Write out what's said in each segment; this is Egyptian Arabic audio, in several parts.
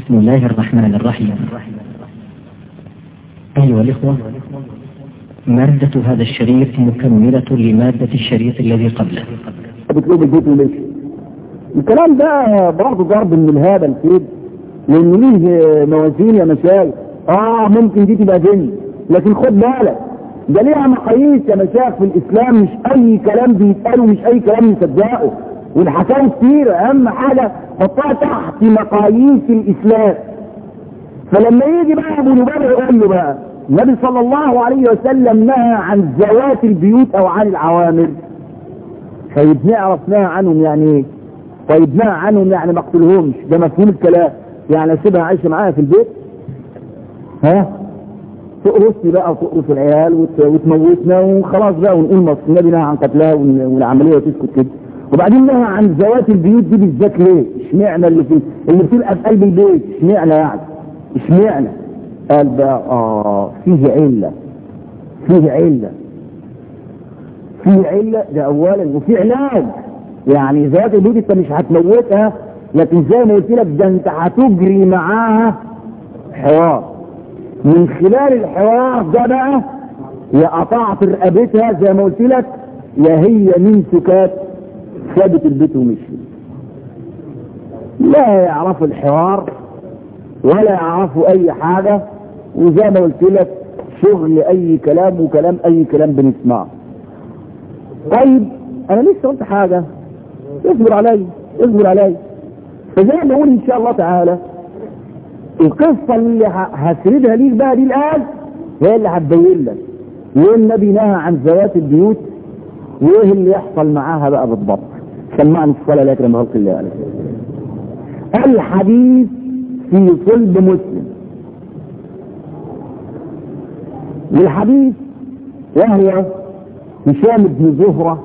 بسم الله الرحمن الرحيم أيها الإخوة مادة هذا الشريط مكملة لمادة الشريط الذي قبله بتلوب البيت وليش الكلام ده برضه ضرب من الهبل كده لان ليه موازين يا مشايخ اه ممكن دي تبقى جن لكن خد بالك ده ليها مقاييس يا مشايخ في الاسلام مش اي كلام بيتقال ومش اي كلام نصدقه والحكايه كتير اهم حاجه حطها تحت مقاييس الاسلام فلما يجي بقى ابو لبابه يقول له بقى النبي صلى الله عليه وسلم نهى عن ذوات البيوت او عن العوامل طيب نعرف نهى عنهم يعني ايه طيب نهى عنهم يعني ما اقتلهمش ده مفهوم الكلام يعني اسيبها عايشه معايا في البيت ها تقرصني بقى وتقرص العيال وت- وتموتنا وخلاص بقى ونقول مصر النبي نهى عن قتلها ون- والعمليه تسكت كده وبعدين نهى عن ذوات البيوت دي بالذات ليه؟ اشمعنى اللي في اللي بتبقى في قلب البيت اشمعنى يعني؟ اشمعنى؟ قال بقى اه فيه عله فيه عله فيه عله ده اولا وفي علاج يعني ذات البيوت انت مش هتموتها لكن زي ما قلت لك ده انت هتجري معاها حوار من خلال الحوار ده بقى يا قطعت رقبتها زي ما قلت لك يا هي من سكات سابت البيت ومشي لا يعرفوا الحوار ولا يعرفوا اي حاجة وزي ما قلت لك شغل اي كلام وكلام اي كلام بنسمعه طيب انا لسه قلت حاجة اصبر علي اصبر علي فزي ما بقول ان شاء الله تعالى القصة اللي ه- هسردها ليك بقى دي الآن هي اللي هتبين لك ليه النبي نهى عن ذوات البيوت وايه اللي يحصل معاها بقى بالضبط سمعني الصلاة لا يكرم خلق الله عليه الحديث في صلب مسلم والحديث وهو هشام بن زهرة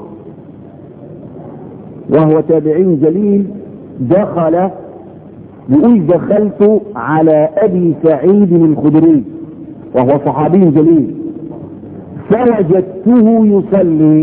وهو تابعي جليل دخل يقول دخلت على ابي سعيد الخدري وهو صحابي جليل فوجدته يصلي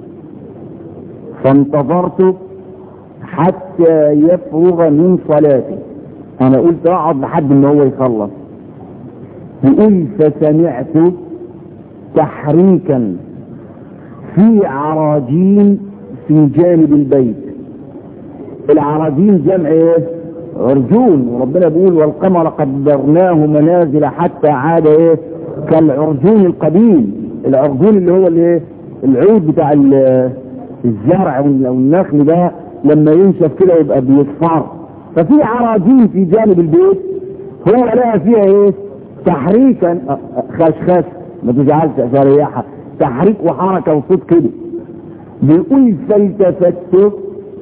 فانتظرت حتى يفرغ من صلاته انا قلت اقعد لحد ما هو يخلص يقول فسمعت تحريكا في عراجين في جانب البيت العراجين جمع ايه عرجون وربنا بيقول والقمر قدرناه منازل حتى عاد ايه كالعرجون القديم العرجون اللي هو الايه العود بتاع ال- الزرع وال- والنخل ده لما ينشف كده يبقى بيصفر ففي عراجين في جانب البيت هو لها فيها ايه تحريكا أ- أ- خشخش ما تزعلش يا رياحه تحريك وحركه وصوت كده بيقول فالتفت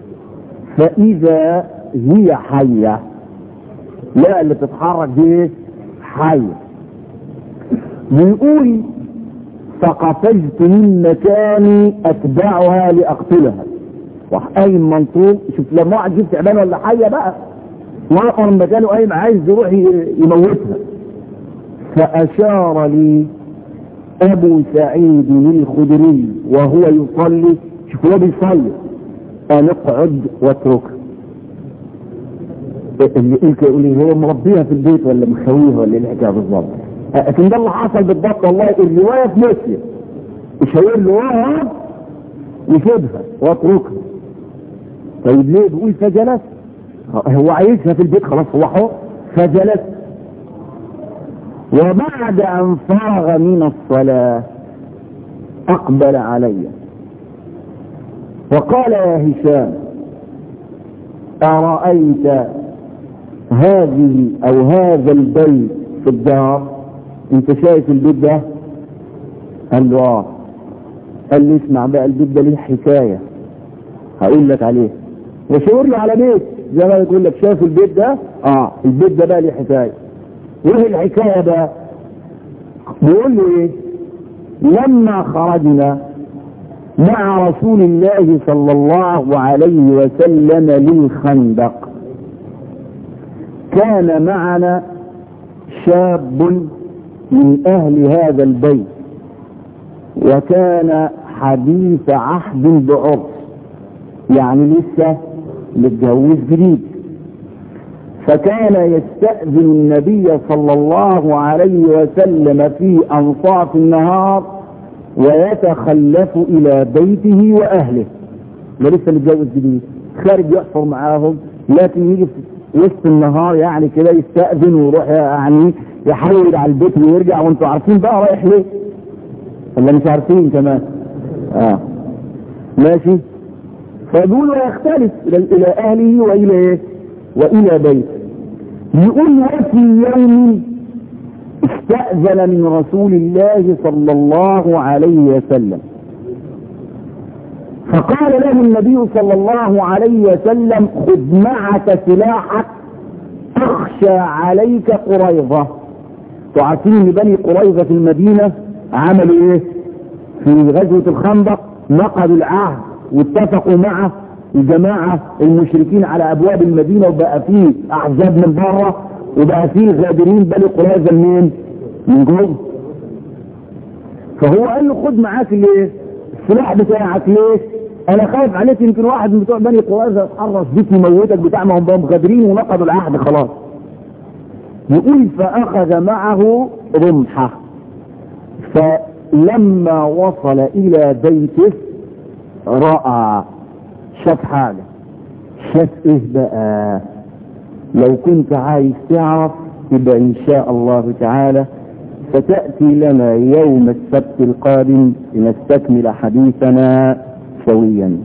فإذا هي حية لا اللي تتحرك دي إيه؟ حية بيقول فقفزت من مكاني أتبعها لأقتلها راح قايم منصوب شوف لما واحد جيب تعبان ولا حية بقى وقف من مكانه قايم عايز يروح ي- يموتها فأشار لي أبو سعيد الخدري وهو يصلي شوف هو بيصلي أن اقعد واتركها اللي يقول كده يقول لي هو مربيها في البيت ولا مخويها ولا ايه الحكايه بالظبط لكن ده اللي حصل بالضبط والله الروايه في مسلم يشاور له اقعد يسيبها واتركها طيب ليه بيقول فجلس هو عايزها في البيت خلاص هو حر فجلس وبعد ان فرغ من الصلاه اقبل علي وقال يا هشام أرأيت هذه أو هذا البيت في الدار أنت شايف البيت ده؟ قال له آه قال لي اسمع بقى البيت ده ليه حكاية هقول لك عليه وشاور لي على بيت زي ما يقول لك شايف البيت ده؟ آه البيت ده بقى ليه حكاية وإيه الحكاية بقى؟ بيقول له إيه؟ لما خرجنا مع رسول الله صلى الله عليه وسلم للخندق كان معنا شاب من اهل هذا البيت وكان حديث عهد بعرس يعني لسه متجوز جديد فكان يستأذن النبي صلى الله عليه وسلم في أنصاف النهار ويتخلف إلى بيته وأهله ده لسه متجوز جديد خارج يحفر معاهم لكن يجي في وسط النهار يعني كده يستأذن ويروح يعني يحول على البيت ويرجع وانتوا عارفين بقى رايح ليه ولا مش عارفين كمان اه ماشي فيقول ويختلف الى اهله والى ايه والى بيته يقول وفي يوم استأذن من رسول الله صلى الله عليه وسلم فقال له النبي صلى الله عليه وسلم خذ معك سلاحك تخشى عليك قريظة تعرفين بني قريظة في المدينة عملوا ايه في غزوة الخندق نقضوا العهد واتفقوا مع الجماعة المشركين على ابواب المدينة وبقى فيه احزاب من بره وبقى فيه غادرين بني قريظة منين من جوه فهو قال له خد معاك الايه السلاح بتاعك ليه انا خايف عليك يمكن واحد من بتوع بني قريظة يتحرص بيك يموتك بتاع ما هم بقوا غادرين ونقضوا العهد خلاص يقول فاخذ معه رمحه فلما وصل الى بيته راى شاف حاجه شاف ايه بقى لو كنت عايز تعرف يبقى ان شاء الله تعالى ستأتي لنا يوم السبت القادم لنستكمل حديثنا سويا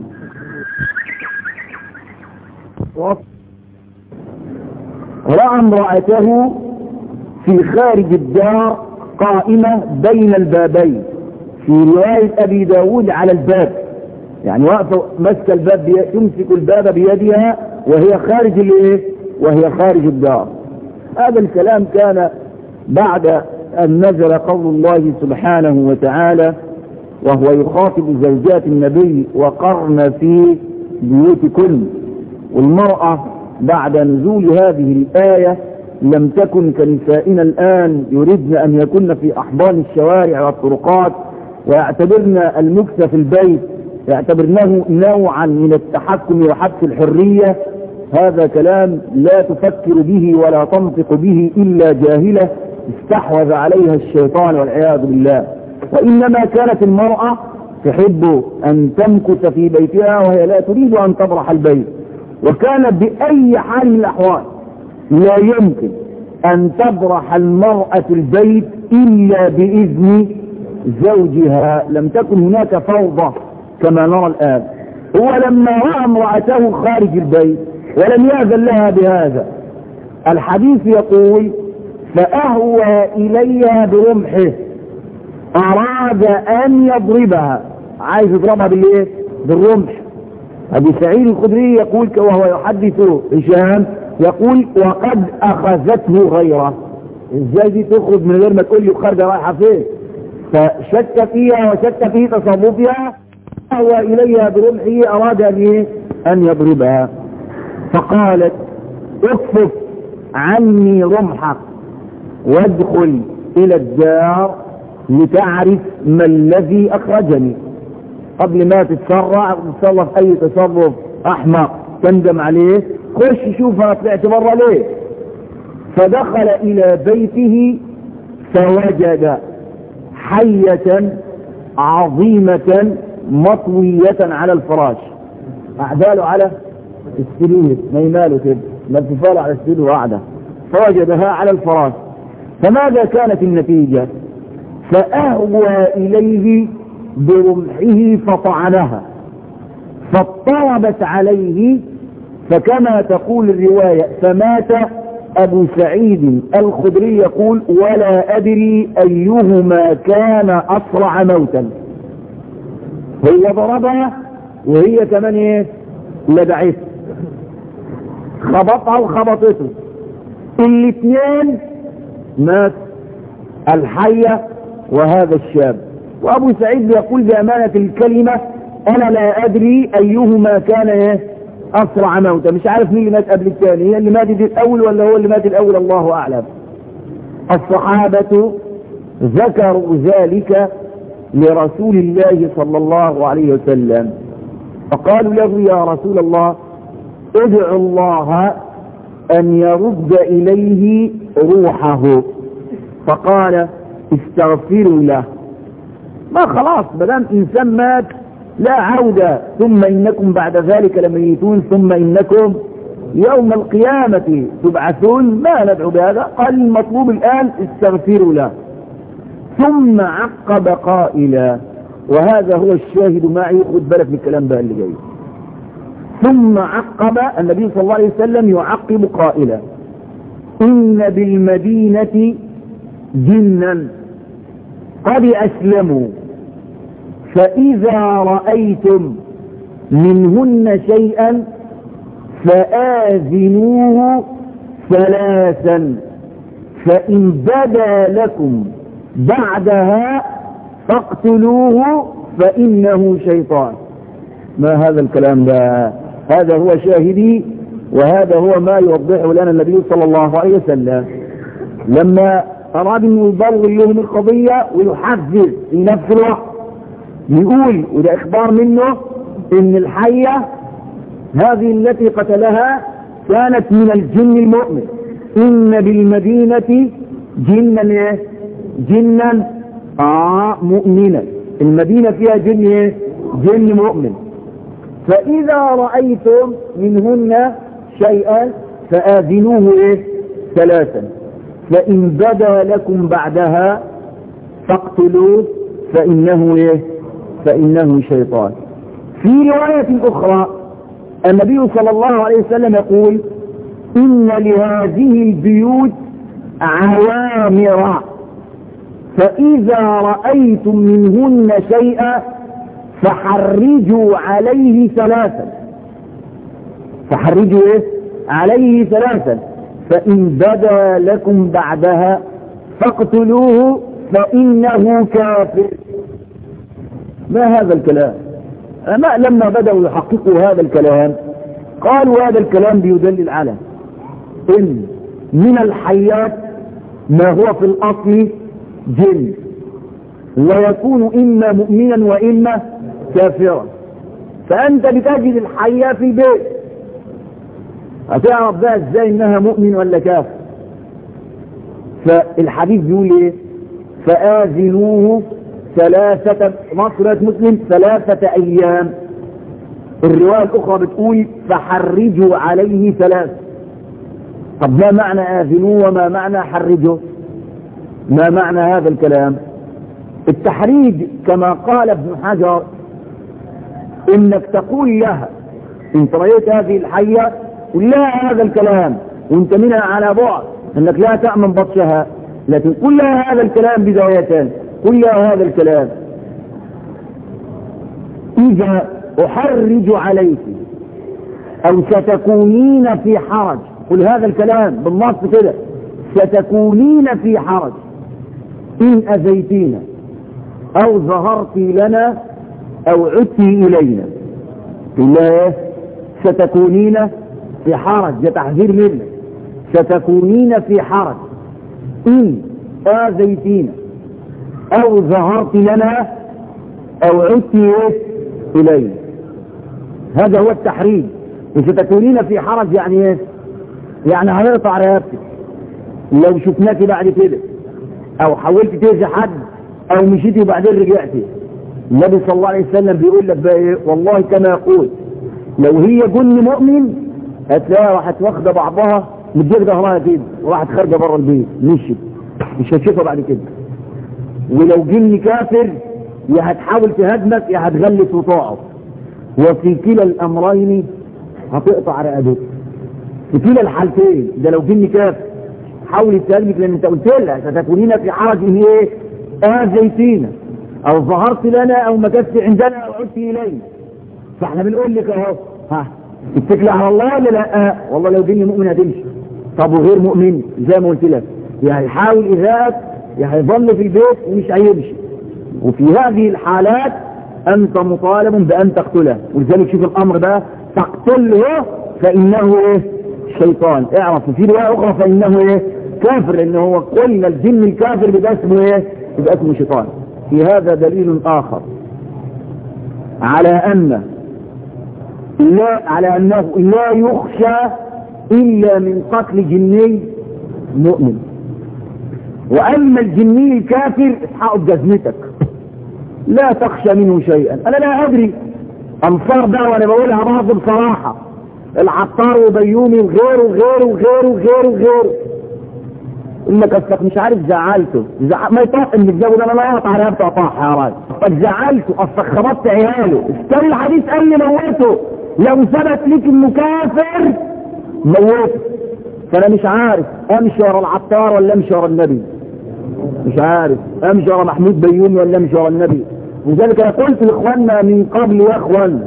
رأى امرأته في خارج الدار قائمة بين البابين في رواية أبي داود على الباب يعني واقفة ماسكة الباب بي... تمسك الباب بيدها وهي خارج الايه وهي خارج الدار هذا الكلام كان بعد أن نزل قول الله سبحانه وتعالى وهو يخاطب زوجات النبي وقرن في بيوتكن والمرأة بعد نزول هذه الآية لم تكن كنسائنا الآن يردن أن يكن في أحضان الشوارع والطرقات ويعتبرن المكس في البيت يعتبرنه نوعا من التحكم وحبس الحرية هذا كلام لا تفكر به ولا تنطق به إلا جاهلة استحوذ عليها الشيطان والعياذ بالله وإنما كانت المرأة تحب أن تمكث في بيتها وهي لا تريد أن تبرح البيت وكانت بأي حال من الأحوال لا يمكن أن تبرح المرأة البيت إلا بإذن زوجها لم تكن هناك فوضى كما نرى الآن هو لما رأى امرأته خارج البيت ولم يأذن لها بهذا الحديث يقول فأهوى إليها برمحه أراد أن يضربها عايز يضربها بالإيه؟ بالرمح أبو سعيد الخدري يقول وهو يحدث هشام يقول وقد أخذته غيره ازاي دي تخرج من غير ما تقول لي خارجة رايحة فين فشك فيها وشك في تصرفها أهوى إليها برمحه أراد أن أن يضربها فقالت اكفف عني رمحك وادخل الى الدار لتعرف ما الذي اخرجني قبل ما تتسرع وتتصرف اي تصرف احمق تندم عليه خش شوف انا طلعت برا ليه فدخل الى بيته فوجد حية عظيمة مطوية على الفراش اعداله على السرير نيماله كده ملفوفاله على السرير وقعده فوجدها على الفراش فماذا كانت النتيجة فأهوى إليه برمحه فطعنها فاضطربت عليه فكما تقول الرواية فمات أبو سعيد الخدري يقول ولا أدري أيهما كان أسرع موتا هو ضربها وهي كمان ايه لدعته خبطها وخبطته الاثنين مات الحية وهذا الشاب وابو سعيد يقول بامانة الكلمة انا لا ادري ايهما كان ايه اسرع موتا مش عارف مين اللي مات قبل الثاني هي اللي ماتت الاول ولا هو اللي مات الاول الله اعلم الصحابة ذكروا ذلك لرسول الله صلى الله عليه وسلم فقالوا له يا رسول الله ادعو الله أن يرد إليه روحه فقال استغفروا له ما خلاص بدام إنسان مات لا عودة ثم إنكم بعد ذلك لميتون ثم إنكم يوم القيامة تبعثون ما ندعو بهذا قال المطلوب الآن استغفروا له ثم عقب قائلا وهذا هو الشاهد معي خد بالك من الكلام بقى اللي جاي ثم عقب النبي صلى الله عليه وسلم يعقب قائلا إن بالمدينة جنا قد أسلموا فإذا رأيتم منهن شيئا فآذنوه ثلاثا فإن بدا لكم بعدها فاقتلوه فإنه شيطان ما هذا الكلام ده هذا هو شاهدي وهذا هو ما يوضحه لنا النبي صلى الله عليه وسلم لما أراد أن يضل لهم القضية ويحذر في نفس الوقت يقول وده إخبار منه إن الحية هذه التي قتلها كانت من الجن المؤمن إن بالمدينة جنا إيه؟ جنا آه مؤمنا المدينة فيها جن إيه؟ جن مؤمن فإذا رأيتم منهن شيئا فآذنوه إيه؟ ثلاثا فإن بدا لكم بعدها فاقتلوه فإنه إيه؟ فإنه شيطان في رواية أخرى النبي صلى الله عليه وسلم يقول إن لهذه البيوت عوامر فإذا رأيتم منهن شيئا فحرجوا عليه ثلاثا فحرجوا إيه؟ عليه ثلاثا فإن بدا لكم بعدها فاقتلوه فإنه كافر ما هذا الكلام أما لما بدأوا يحققوا هذا الكلام قالوا هذا الكلام بيدلل على إن من الحيات ما هو في الأصل جن ويكون إما مؤمنا وإما كافرا فأنت بتجد الحية في البيت هتعرف بقى ازاي انها مؤمن ولا كافر فالحديث بيقول ايه فآذنوه ثلاثة مصرة مسلم ثلاثة أيام الرواية الأخرى بتقول فحرجوا عليه ثلاث طب ما معنى آذنوه وما معنى حرجوا ما معنى هذا الكلام التحريج كما قال ابن حجر انك تقول لها انت رأيت هذه الحية قل لها هذا الكلام وانت منها على بعد انك لا تأمن بطشها لكن قل لها هذا الكلام بداية قل لها هذا الكلام اذا احرج عليك او ستكونين في حرج قل هذا الكلام بالنص كده ستكونين في حرج ان اذيتينا او ظهرت لنا او عدت الينا بالله ستكونين في حرج ده تحذير منك ستكونين في حرج ان اذيتينا او ظهرت لنا او عدت الينا هذا هو التحريج وستكونين في حرج يعني ايه يعني هنقطع رقبتك لو شفناك بعد كده او حاولت تأذي حد او مشيتي وبعدين رجعتي النبي صلى الله عليه وسلم بيقول لك بقى ايه والله كما يقول لو هي جن مؤمن هتلاقيها راحت واخده بعضها مدير ظهرها كده وراحت خارجه بره البيت مشيت مش هتشوفها بعد كده ولو جن كافر يا هتحاول تهاجمك يا هتغلس وتقعد وفي كلا الامرين هتقطع رقبتك في كلا الحالتين ده لو جن كافر حاول تهاجمك لان انت قلت لها ستكونين في حرج ان ايه اذيتينا او ظهرت لنا او مكثت عندنا او عدت الينا فاحنا بنقول لك اهو ها اتكل على الله ولا لا آه. والله لو جن مؤمن هتمشي طب وغير مؤمن زي ما قلت لك يا هيحاول اذاك يا هيظل في البيت ومش هيمشي وفي هذه الحالات انت مطالب بان تقتله ولذلك شوف الامر ده تقتله فانه ايه شيطان اعرف في روايه اخرى فانه ايه كافر لانه هو قلنا الجن الكافر بيبقى اسمه ايه يبقى اسمه شيطان في هذا دليل اخر على ان لا على انه لا يخشى إلا من قتل جني مؤمن وأما الجني الكافر اسحقه بجزمتك لا تخشى منه شيئا أنا لا أدري أنصار ده وأنا بقولها بعض بصراحة العطار وبيومي وغيره وغيره وغيره وغيره وغيره انك اصلك مش عارف زعلته زع... ما يطاق ان الجو ده انا لا اقطع على نفسي اطاح يا راجل طب زعلته اصلك خبطت عياله استنى الحديث قال لي موته لو ثبت ليك انه كافر موته فانا مش عارف امشي ورا العطار ولا امشي ورا النبي مش عارف امشي ورا محمود بيومي ولا امشي ورا النبي لذلك انا قلت لاخواننا من قبل يا اخوان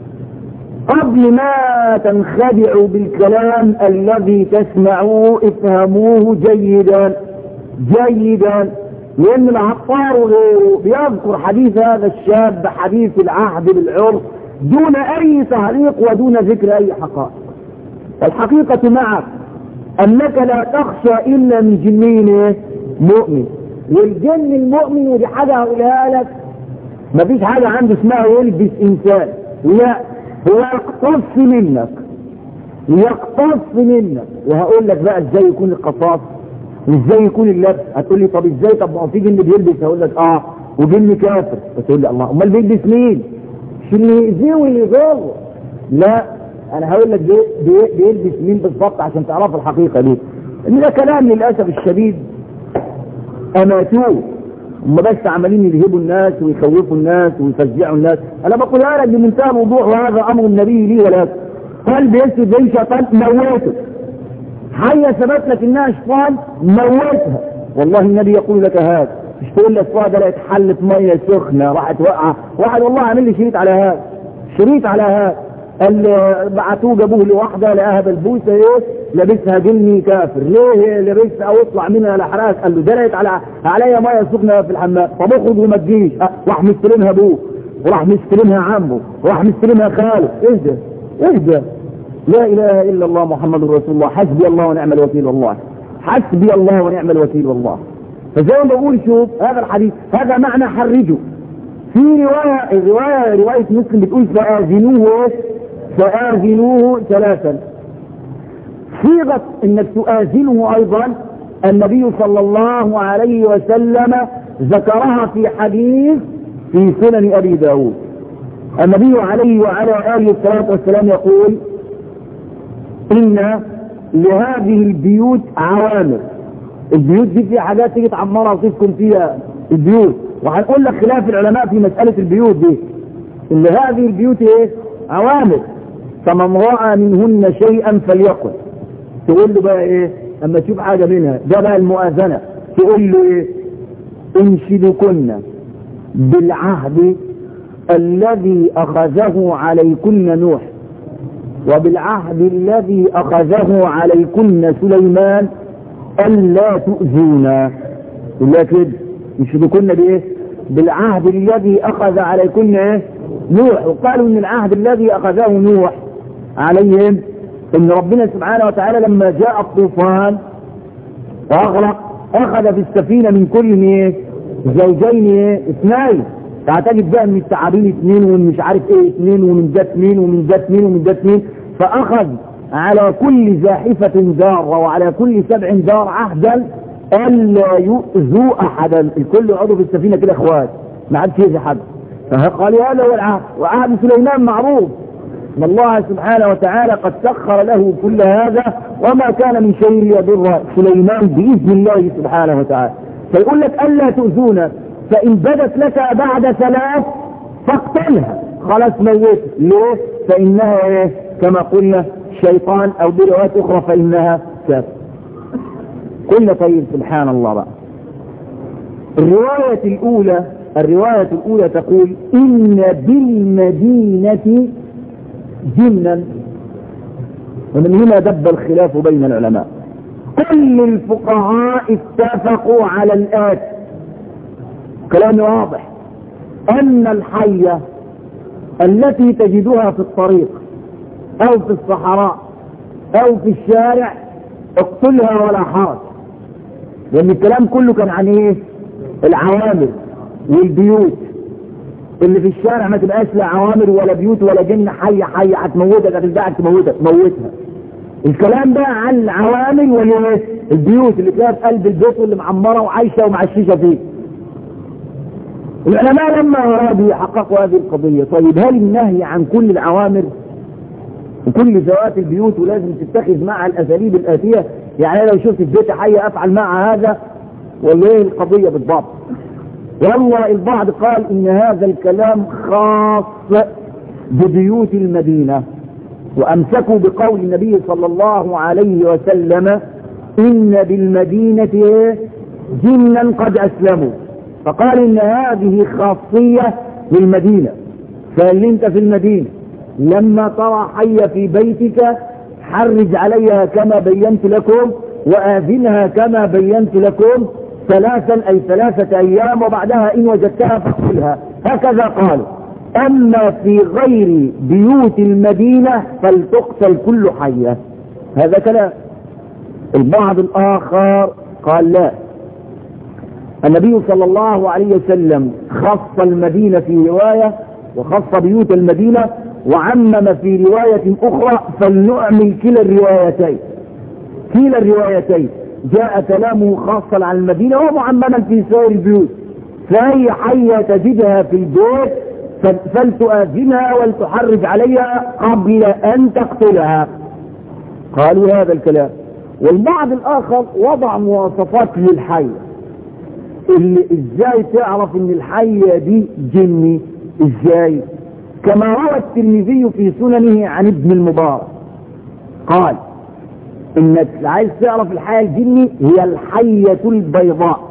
قبل ما تنخدعوا بالكلام الذي تسمعوه افهموه جيدا جيدا لان العطار وغيره بيذكر حديث هذا الشاب حديث العهد بالعرف دون اي تعليق ودون ذكر اي حقائق الحقيقة معك انك لا تخشى الا من جنين مؤمن والجن المؤمن ودي حاجة هقولها لك مفيش حاجة عنده اسمها يلبس انسان لا هو يقتص منك يقتص منك وهقول لك بقى ازاي يكون القصاص وازاي يكون اللبس هتقول لي طب ازاي طب ما هو في جن بيلبس هقول لك اه وجن كافر فتقول لي الله امال بيلبس مين مش اللي يأذيه واللي يضره لا انا هقول لك بي بي بيلبس مين بالظبط عشان تعرف الحقيقه دي ان ده كلام للاسف الشديد اماتوه هم بس عمالين يلهبوا الناس ويخوفوا الناس ويفزعوا الناس انا بقولها لك بمنتهى الوضوح وهذا امر النبي لي ولا قلب يسجد زي شيطان موته حية ثبت لك انها شيطان موتها والله النبي يقول لك هذا مش تقول لك فاضل اتحلت ميه سخنه راحت وقع واحد والله عامل لي شريط على هذا شريط على هذا قال بعتوه جابوه لواحده لقاها بلبوسه ايه لابسها جني كافر ليه لبسها او اطلع منها الاحراس قال له دلقت على عليا ميه سخنه في الحمام طب اخرج وما تجيش راح مستلمها ابوه وراح مستلمها عمه وراح مستلمها خاله اهدى اهدى لا اله الا الله محمد رسول الله حسبي الله ونعم الوكيل والله حسبي الله ونعم الوكيل والله فزي ما بقول شوف هذا الحديث هذا معنى حرجه في رواية الرواية رواية مسلم بتقول فآذنوه فآذنوه ثلاثا صيغة انك تآذنه ايضا النبي صلى الله عليه وسلم ذكرها في حديث في سنن ابي داود النبي عليه وعلى آله الصلاة والسلام يقول إن لهذه البيوت عوامر البيوت دي فيها حاجات تيجي تعمرها وتسكن فيها البيوت وهنقول لك خلاف العلماء في مسألة البيوت دي إن هذه البيوت إيه؟ عوامر فمن رأى منهن شيئا فليقل تقول له بقى إيه أما تشوف حاجة منها ده بقى المؤاذنة تقول له إيه انشدكن بالعهد الذي أخذه عليكن نوح وبالعهد الذي أخذه عليكن سليمان ألا تؤذونا إلا كده يشبكن بإيه بالعهد الذي أخذ عليكن إيه نوح وقالوا إن العهد الذي أخذه نوح عليهم إن ربنا سبحانه وتعالى لما جاء الطوفان وأغرق أخذ في السفينة من كل إيه زوجين إيه اثنين تعتقد بقى من التعابين اثنين ومن مش عارف ايه اثنين ومن ده اثنين ومن ده اثنين ومن ده اثنين فاخذ على كل زاحفة دار وعلى كل سبع دار عهدا الا يؤذوا احدا الكل يقعدوا في السفينة كده اخوات ما عادش يأذي حد فقال هذا هو العهد وعهد سليمان معروف ان الله سبحانه وتعالى قد سخر له كل هذا وما كان من شيء يضر سليمان باذن الله سبحانه وتعالى فيقول لك الا تؤذونا فإن بدت لك بعد ثلاث فاقتلها خلاص موت ليه فإنها إيه؟ كما قلنا شيطان أو بروايات أخرى فإنها كافر قلنا طيب سبحان الله بقى الرواية الأولى الرواية الأولى تقول إن بالمدينة جنا ومن هنا دب الخلاف بين العلماء كل الفقهاء اتفقوا على الآتي كلام واضح ان الحية التي تجدها في الطريق او في الصحراء او في الشارع اقتلها ولا حرج لان الكلام كله كان عن ايه العوامر والبيوت اللي في الشارع ما تبقاش لا عوامر ولا بيوت ولا جن حية حية هتموتك هتلدعك تموتك موتها الكلام ده عن العوامل والايه البيوت اللي فيها في قلب البيت واللي معمره وعايشه ومعششه فيه العلماء لما ارادوا يحققوا هذه القضيه طيب هل النهي عن كل العوامر وكل ذوات البيوت ولازم تتخذ معها الاساليب الاتيه يعني لو شفت في بيت حي افعل مع هذا ولا ايه القضيه بالضبط والله البعض قال ان هذا الكلام خاص ببيوت المدينه وامسكوا بقول النبي صلى الله عليه وسلم ان بالمدينه جنا قد اسلموا فقال ان هذه خاصيه للمدينه فقال انت في المدينه لما ترى حية في بيتك حرج عليها كما بينت لكم وآذنها كما بينت لكم ثلاثا أي ثلاثة أيام وبعدها إن وجدتها فاقتلها هكذا قال أما في غير بيوت المدينة فلتقتل كل حية هذا كلام البعض الآخر قال لا النبي صلى الله عليه وسلم خص المدينة في رواية وخص بيوت المدينة وعمم في رواية أخرى فلنعمل كلا الروايتين كلا الروايتين جاء كلامه خاصا على المدينة ومعمما في سائر البيوت فأي حية تجدها في البيت فلتؤذنها ولتحرج عليها قبل أن تقتلها قالوا هذا الكلام والبعض الآخر وضع مواصفات للحية اللي ازاي تعرف ان الحية دي جني ازاي كما روى الترمذي في سننه عن ابن المبارك قال انك عايز تعرف الحياة الجني هي الحية البيضاء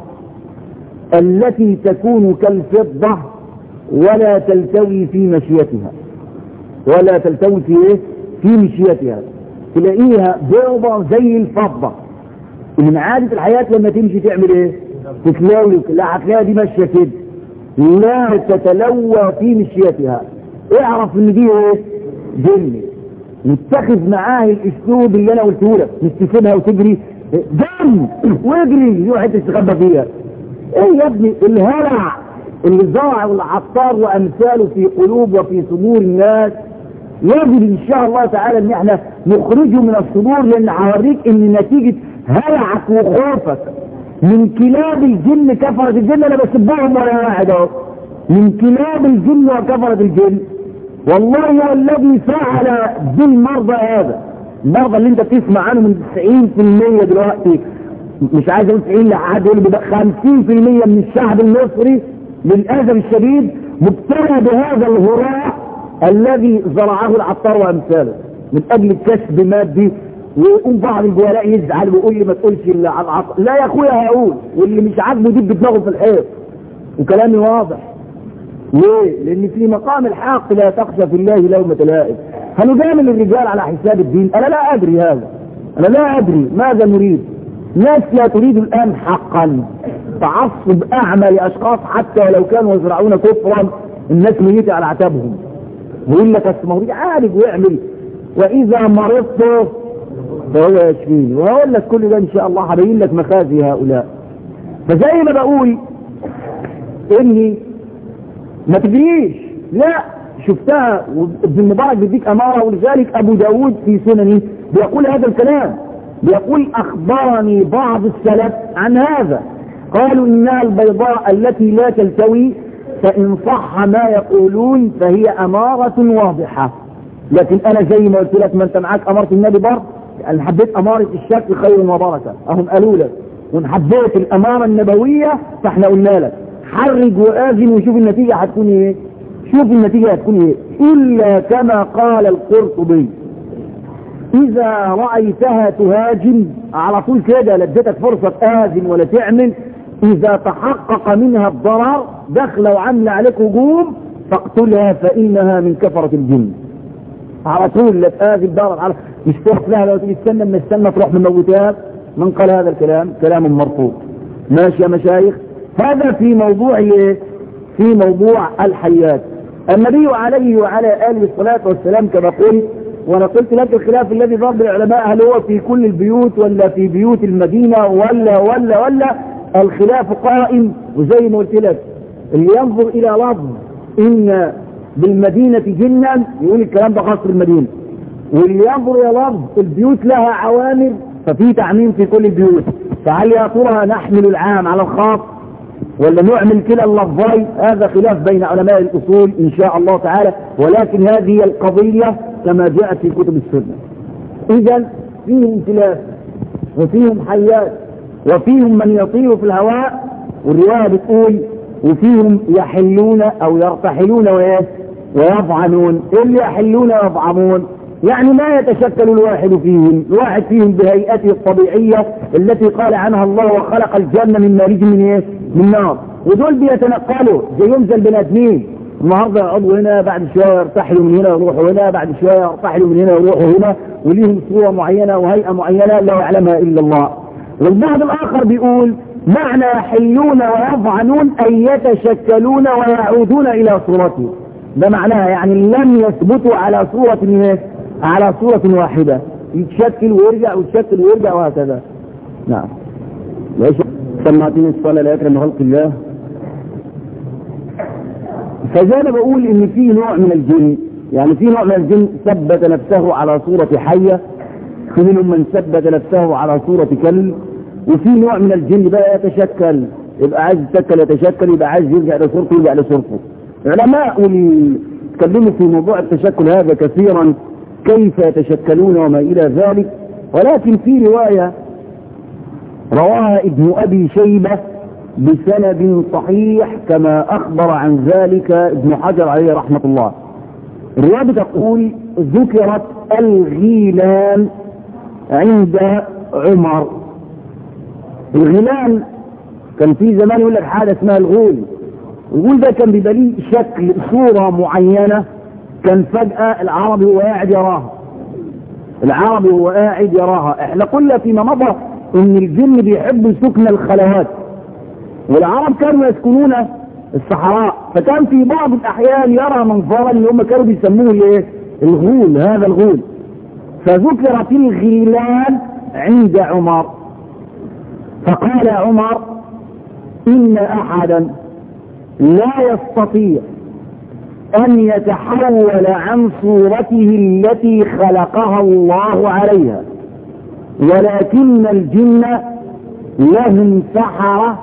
التي تكون كالفضة ولا تلتوي في مشيتها ولا تلتوي في ايه في مشيتها تلاقيها بيضة زي الفضة من عادة الحياة لما تمشي تعمل ايه تتلاوي لا هتلاقيها دي ماشية كده لا تتلوى في مشيتها اعرف ان دي ايه جن نتخذ معاه الاسلوب اللي انا قلته لك مش تسيبها وتجري جن واجري يروح تستخبى فيها ايه يا ابني الهلع اللي زرع العطار وامثاله في قلوب وفي صدور الناس يجب ان شاء الله تعالى ان احنا نخرجه من الصدور لان هوريك ان نتيجة هلعك وخوفك من كلاب الجن كفرة الجن انا بسبهم ولا واحد اهو من كلاب الجن وكفرة الجن والله هو الذي فعل بالمرضى هذا المرضى اللي انت بتسمع عنه من 90% دلوقتي مش عايز اقول 90 لحد يقول لي 50% من الشعب المصري للاسف الشديد مبتلى بهذا الهراء الذي زرعه العطار وامثاله من اجل كسب مادي ويقوم بعض الجولاء يزعل ويقول لي ما تقولش الا على العطار لا يا اخويا هقول واللي مش عاجبه دي بدماغه في الحيط وكلامي واضح ليه؟ لان في مقام الحق لا تخشى في الله لومة لائم هنجامل الرجال على حساب الدين انا لا ادري هذا انا لا ادري ماذا نريد ناس لا تريد الان حقا تعصب اعمى لاشخاص حتى ولو كانوا يزرعون كفرا الناس ميتة على عتابهم ويقول لك اصل مريض عالج ويعمل واذا مرضت فهو يشفيني وهقول لك كل ده ان شاء الله هبين لك مخازي هؤلاء فزي ما بقول اني ما تجريش لا شفتها ابن المبارك بيديك اماره ولذلك ابو داود في سننه بيقول هذا الكلام بيقول اخبرني بعض السلف عن هذا قالوا انها البيضاء التي لا تلتوي فان صح ما يقولون فهي امارة واضحة لكن انا زي ما قلت لك ما انت معاك امارة النبي برضه انا حبيت امارة الشك خير وبركة اهم قالوا لك وان حبيت الامارة النبوية فاحنا قلنا لك حرج وآذن وشوف النتيجة هتكون ايه شوف النتيجة هتكون ايه الا كما قال القرطبي اذا رأيتها تهاجم على طول كده لديتك فرصة آذن ولا تعمل اذا تحقق منها الضرر دخل وعمل عليك هجوم فاقتلها فانها من كفرة الجن على طول لا تآذن ضرر على مش تروح لها لو تيجي تستنى من استنى تروح مموتها من قال هذا الكلام كلام مرفوض ماشي يا مشايخ هذا في موضوع ايه في موضوع الحيات النبي عليه وعلى آله الصلاة والسلام كما قلت وانا قلت لك الخلاف الذي ضرب العلماء هل هو في كل البيوت ولا في بيوت المدينة ولا ولا ولا الخلاف قائم وزي ما قلت لك اللي ينظر الى لفظ ان بالمدينة جنا يقول الكلام ده خاص بالمدينة واللي ينظر يا لفظ البيوت لها عوامر ففي تعميم في كل البيوت فهل يا ترى نحمل العام على الخاص ولا نعمل كلا اللفظين هذا خلاف بين علماء الأصول إن شاء الله تعالى ولكن هذه القضية كما جاءت في كتب السنة إذا فيهم خلاف وفيهم حيات وفيهم من يطير في الهواء والرواية بتقول وفيهم يحلون أو يرتحلون وإيه ويضعنون اللي يحلون ويضعمون يعني ما يتشكل الواحد فيهم الواحد فيهم بهيئته الطبيعية التي قال عنها الله وخلق الجنة من مارج من ايه من نار ودول بيتنقلوا زيهم زي البني ادمين النهارده يقعدوا هنا بعد شويه يرتحلوا من هنا ويروحوا هنا بعد شويه يرتحلوا من هنا ويروحوا هنا وليهم صوره معينه وهيئه معينه لا يعلمها الا الله والبعض الاخر بيقول معنى يحلون ويضعنون أن يتشكلون ويعودون إلى صورته ده معناها يعني لم يثبتوا على صورة على صورة واحدة يتشكل ويرجع ويتشكل ويرجع وهكذا نعم ليش سمعتني الصلاة لا يكرم خلق الله فزي ما بقول ان في نوع من الجن يعني في نوع من الجن ثبت نفسه على صورة حية في منهم من ثبت نفسه على صورة كلب وفي نوع من الجن بقى يتشكل يبقى عايز يتشكل يتشكل يبقى عايز يرجع لصورته يرجع لصورته علماء تكلموا في موضوع التشكل هذا كثيرا كيف يتشكلون وما إلى ذلك ولكن في رواية رواها ابن أبي شيبة بسند صحيح كما أخبر عن ذلك ابن حجر عليه رحمة الله الرواية تقول ذكرت الغيلان عند عمر الغيلان كان في زمان يقول لك حاجة اسمها الغول الغول ده كان بيبقى ليه شكل صورة معينة كان فجأة العربي هو قاعد يراها العربي هو قاعد يراها احنا قلنا فيما مضى ان الجن بيحبوا سكن الخلوات والعرب كانوا يسكنون الصحراء فكان في بعض الاحيان يرى منظرا اللي هم كانوا بيسموه الايه الغول هذا الغول فذكر في الغيلان عند عمر فقال عمر ان احدا لا يستطيع ان يتحول عن صورته التي خلقها الله عليها ولكن الجن لهم سحرة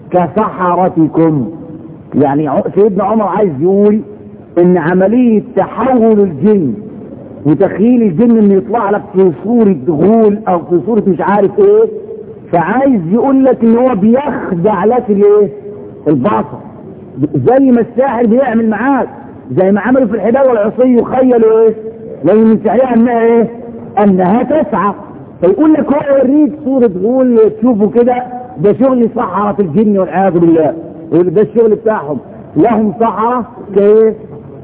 كسحرتكم يعني سيدنا عمر عايز يقول ان عملية تحول الجن وتخيل الجن انه يطلع لك في صورة غول او في صورة مش عارف ايه فعايز يقول لك ان هو بيخدع لك الايه البصر زي ما الساحر بيعمل معاك زي ما عملوا في الحبال والعصي وخيلوا ايه لو من سحرها انها ايه انها تسعى فيقول لك هو يوريك صورة غول تشوفه كده ده شغل سحرة الجن والعياذ بالله ده الشغل بتاعهم لهم سحرة كايه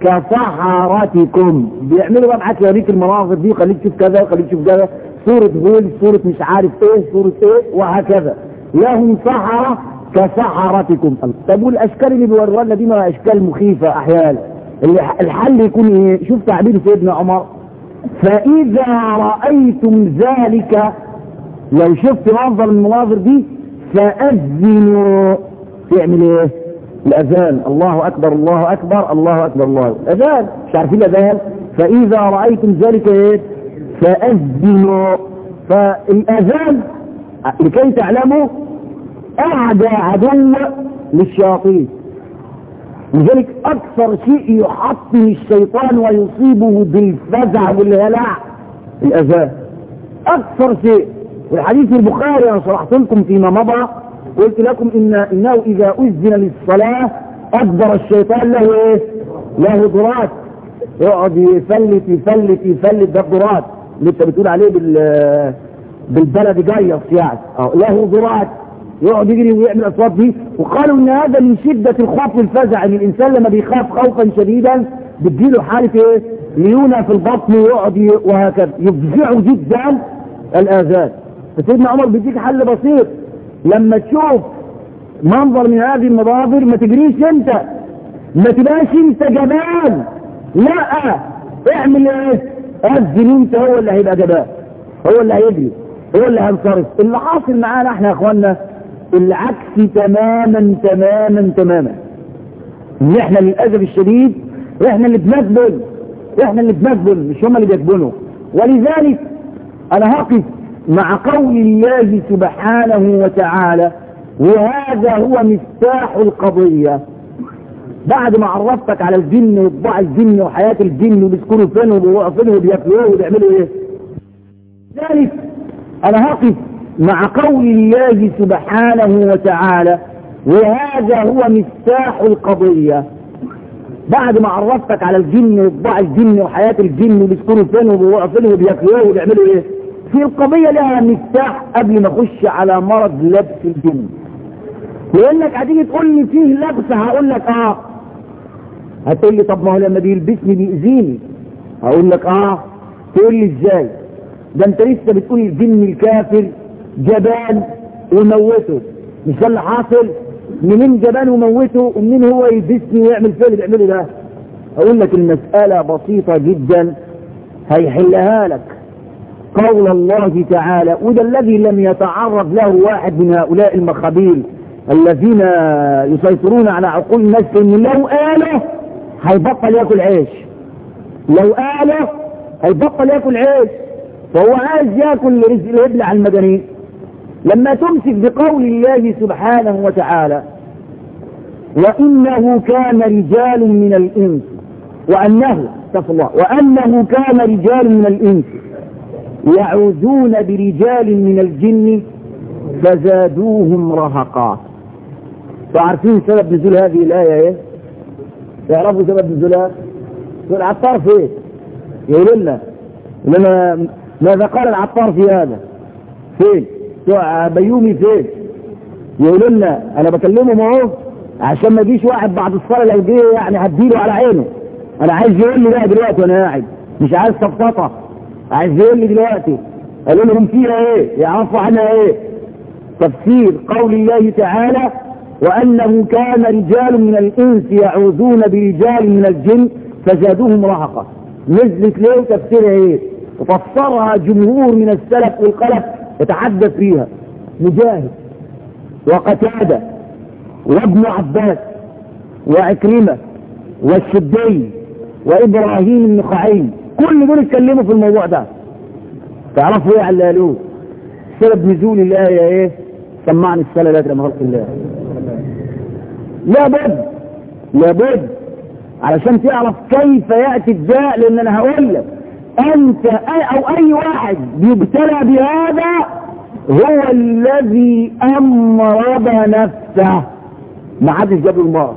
كسحرتكم بيعملوا بقى معاك يوريك المناظر دي خليك تشوف كذا وخليك تشوف كذا صورة غول صورة مش عارف ايه صورة ايه وهكذا لهم سحرة كسحرتكم طب والاشكال اللي بيوروها لنا دي ما اشكال مخيفة احيانا الحل يكون ايه شوف تعبير سيدنا عمر فاذا رأيتم ذلك لو شفت منظر من المناظر دي فأذنوا تعمل ايه الاذان الله اكبر الله اكبر الله اكبر الله اذان مش عارفين الاذان فاذا رأيتم ذلك ايه فأذنوا فالاذان لكي تعلموا اعدى عدو للشياطين لذلك اكثر شيء يحطم الشيطان ويصيبه بالفزع والهلع الاذان اكثر شيء والحديث البخاري انا شرحت لكم فيما مضى قلت لكم إن انه اذا اذن للصلاه ادبر الشيطان له ايه له ضرات يقعد يفلت يفلت يفلت ده الضرات اللي انت بتقول عليه بال بالبلد جيص يعني له ضرات يقعد يجري ويعمل الاصوات دي وقالوا ان هذا من شدة الخوف والفزع ان الانسان لما بيخاف خوفا شديدا بتجيله حالة ايه ليونة في البطن ويقعد وهكذا يفزعه جدا الاذان فسيدنا عمر بيديك حل بسيط لما تشوف منظر من هذه المظاهر ما تجريش انت ما تبقاش انت جبان لا اعمل ايه اذن انت هو اللي هيبقى جبان هو اللي هيجري هو اللي هينصرف اللي حاصل معانا احنا يا اخوانا العكس تماما تماما تماما ان احنا للاسف الشديد احنا اللي بنقبل احنا اللي بنقبل مش هم اللي بيقبلوا ولذلك انا هقف مع قول الله سبحانه وتعالى وهذا هو مفتاح القضية بعد ما عرفتك على الجن وطباع الجن وحياة الجن وبيسكنوا فين وبيروحوا فين وبياكلوا ايه وبيعملوا ايه ذلك انا هقف مع قول الله سبحانه وتعالى وهذا هو مفتاح القضية بعد ما عرفتك على الجن وطباع الجن وحياة الجن وبيسكنوا فين وبيروحوا فين وبياكلوا ايه وبيعملوا ايه في القضية لها مفتاح قبل ما اخش على مرض لبس الجن لانك هتيجي تقول لي فيه لبس هقول لك اه هتقول لي طب ما هو لما بيلبسني بيأذيني هقول لك اه تقول لي ازاي ده انت لسه بتقول الجن الكافر جبان وموته مش ده اللي حاصل منين جبان وموته ومنين هو يلبسني ويعمل فيه اللي بيعمله ده اقول لك المسألة بسيطة جدا هيحلها لك قول الله تعالى وده الذي لم يتعرض له واحد من هؤلاء المخابيل الذين يسيطرون على عقول الناس ان لو قاله هيبطل ياكل عيش لو قاله هيبطل ياكل عيش فهو عايز ياكل رزق يبلع المجانين لما تمسك بقول الله سبحانه وتعالى وانه كان رجال من الانس وانه استغفر الله وانه كان رجال من الانس يعوذون برجال من الجن فزادوهم رهقا تعرفين سبب نزول هذه الآية ايه تعرفوا سبب نزولها العطار فين يقول لنا لما ماذا قال العطار في هذا فين بيومي فين يقول لنا انا بكلمهم اهو عشان ما يجيش واحد بعد الصلاه لو جه يعني هديله على عينه انا عايز يقول لي بقى دلوقتي وانا قاعد مش عايز سفططه عايز يقول لي دلوقتي قالوا لهم فيها ايه يعرفوا عنها ايه تفسير قول الله تعالى وانه كان رجال من الانس يعوذون برجال من الجن فزادوهم رهقا نزلت ليه تفسيرها ايه وفسرها جمهور من السلف والخلف يتحدث فيها مجاهد وقتاده وابن عباس وعكرمه والشدي وابراهيم النخعي كل دول اتكلموا في الموضوع ده تعرفوا ايه على قالوه سبب نزول الايه ايه سمعني السنه لا لما خلق الله لابد لابد علشان تعرف كيف ياتي الداء لان انا هقول لك انت او اي واحد بيبتلى بهذا هو الذي امرض نفسه ما حدش جاب له المرض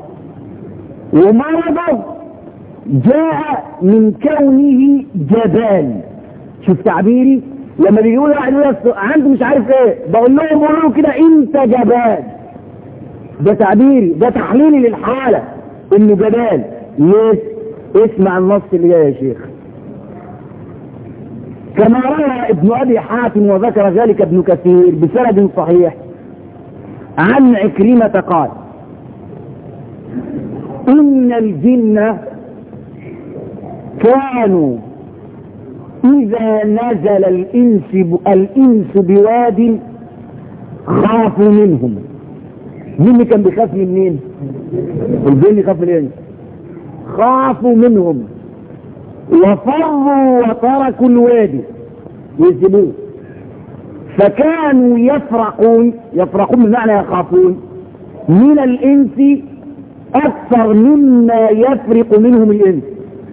ومرضه جاء من كونه جبان شوف تعبيري لما بيقول واحد عنده مش عارف ايه بقول لهم قولوا كده انت جبان ده تعبيري ده تحليلي للحاله انه جبان ليه اسمع النص اللي جاي يا شيخ كما روى ابن ابي حاتم وذكر ذلك ابن كثير بسند صحيح عن عكرمه قال ان الجن كانوا إذا نزل الإنس الإنس بواد خافوا منهم مين اللي كان بيخاف من مين؟ الجن يخاف من الإنس خافوا منهم وفروا وتركوا الوادي يسيبوه فكانوا يفرقون يفرقون بمعنى يخافون من الإنس أكثر مما يفرق منهم الإنس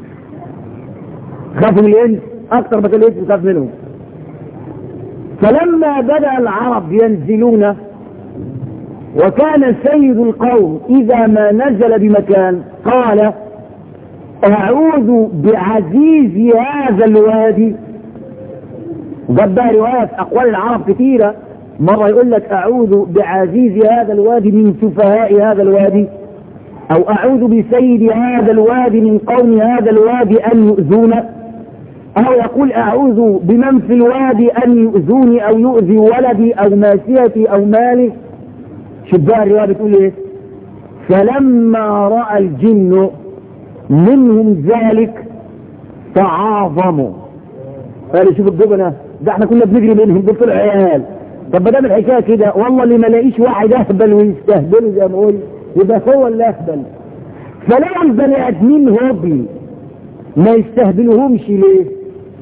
خافوا من الإنس أكثر ما كان الإنس يخاف منهم فلما بدأ العرب ينزلون وكان سيد القوم إذا ما نزل بمكان قال أعوذ بعزيز هذا الوادي جاب بقى روايات أقوال العرب كثيرة مرة يقول لك أعوذ بعزيز هذا الوادي من سفهاء هذا الوادي أو أعوذ بسيد هذا الوادي من قوم هذا الوادي أن يؤذون أو يقول أعوذ بمن في الوادي أن يؤذوني أو يؤذي ولدي أو ماشيتي أو مالي شوف بقى الرواية بتقول إيه فلما رأى الجن منهم ذلك تعاظموا قال شوف الجبنة ده احنا كنا بنجري منهم دول طلعوا عيال طب ما دام الحكايه كده والله اللي ما لاقيش واحد اهبل ويستهبله زي ما اقول يبقى هو اللي اهبل فلو البني ادمين هبل ما يستهبلهمش ليه؟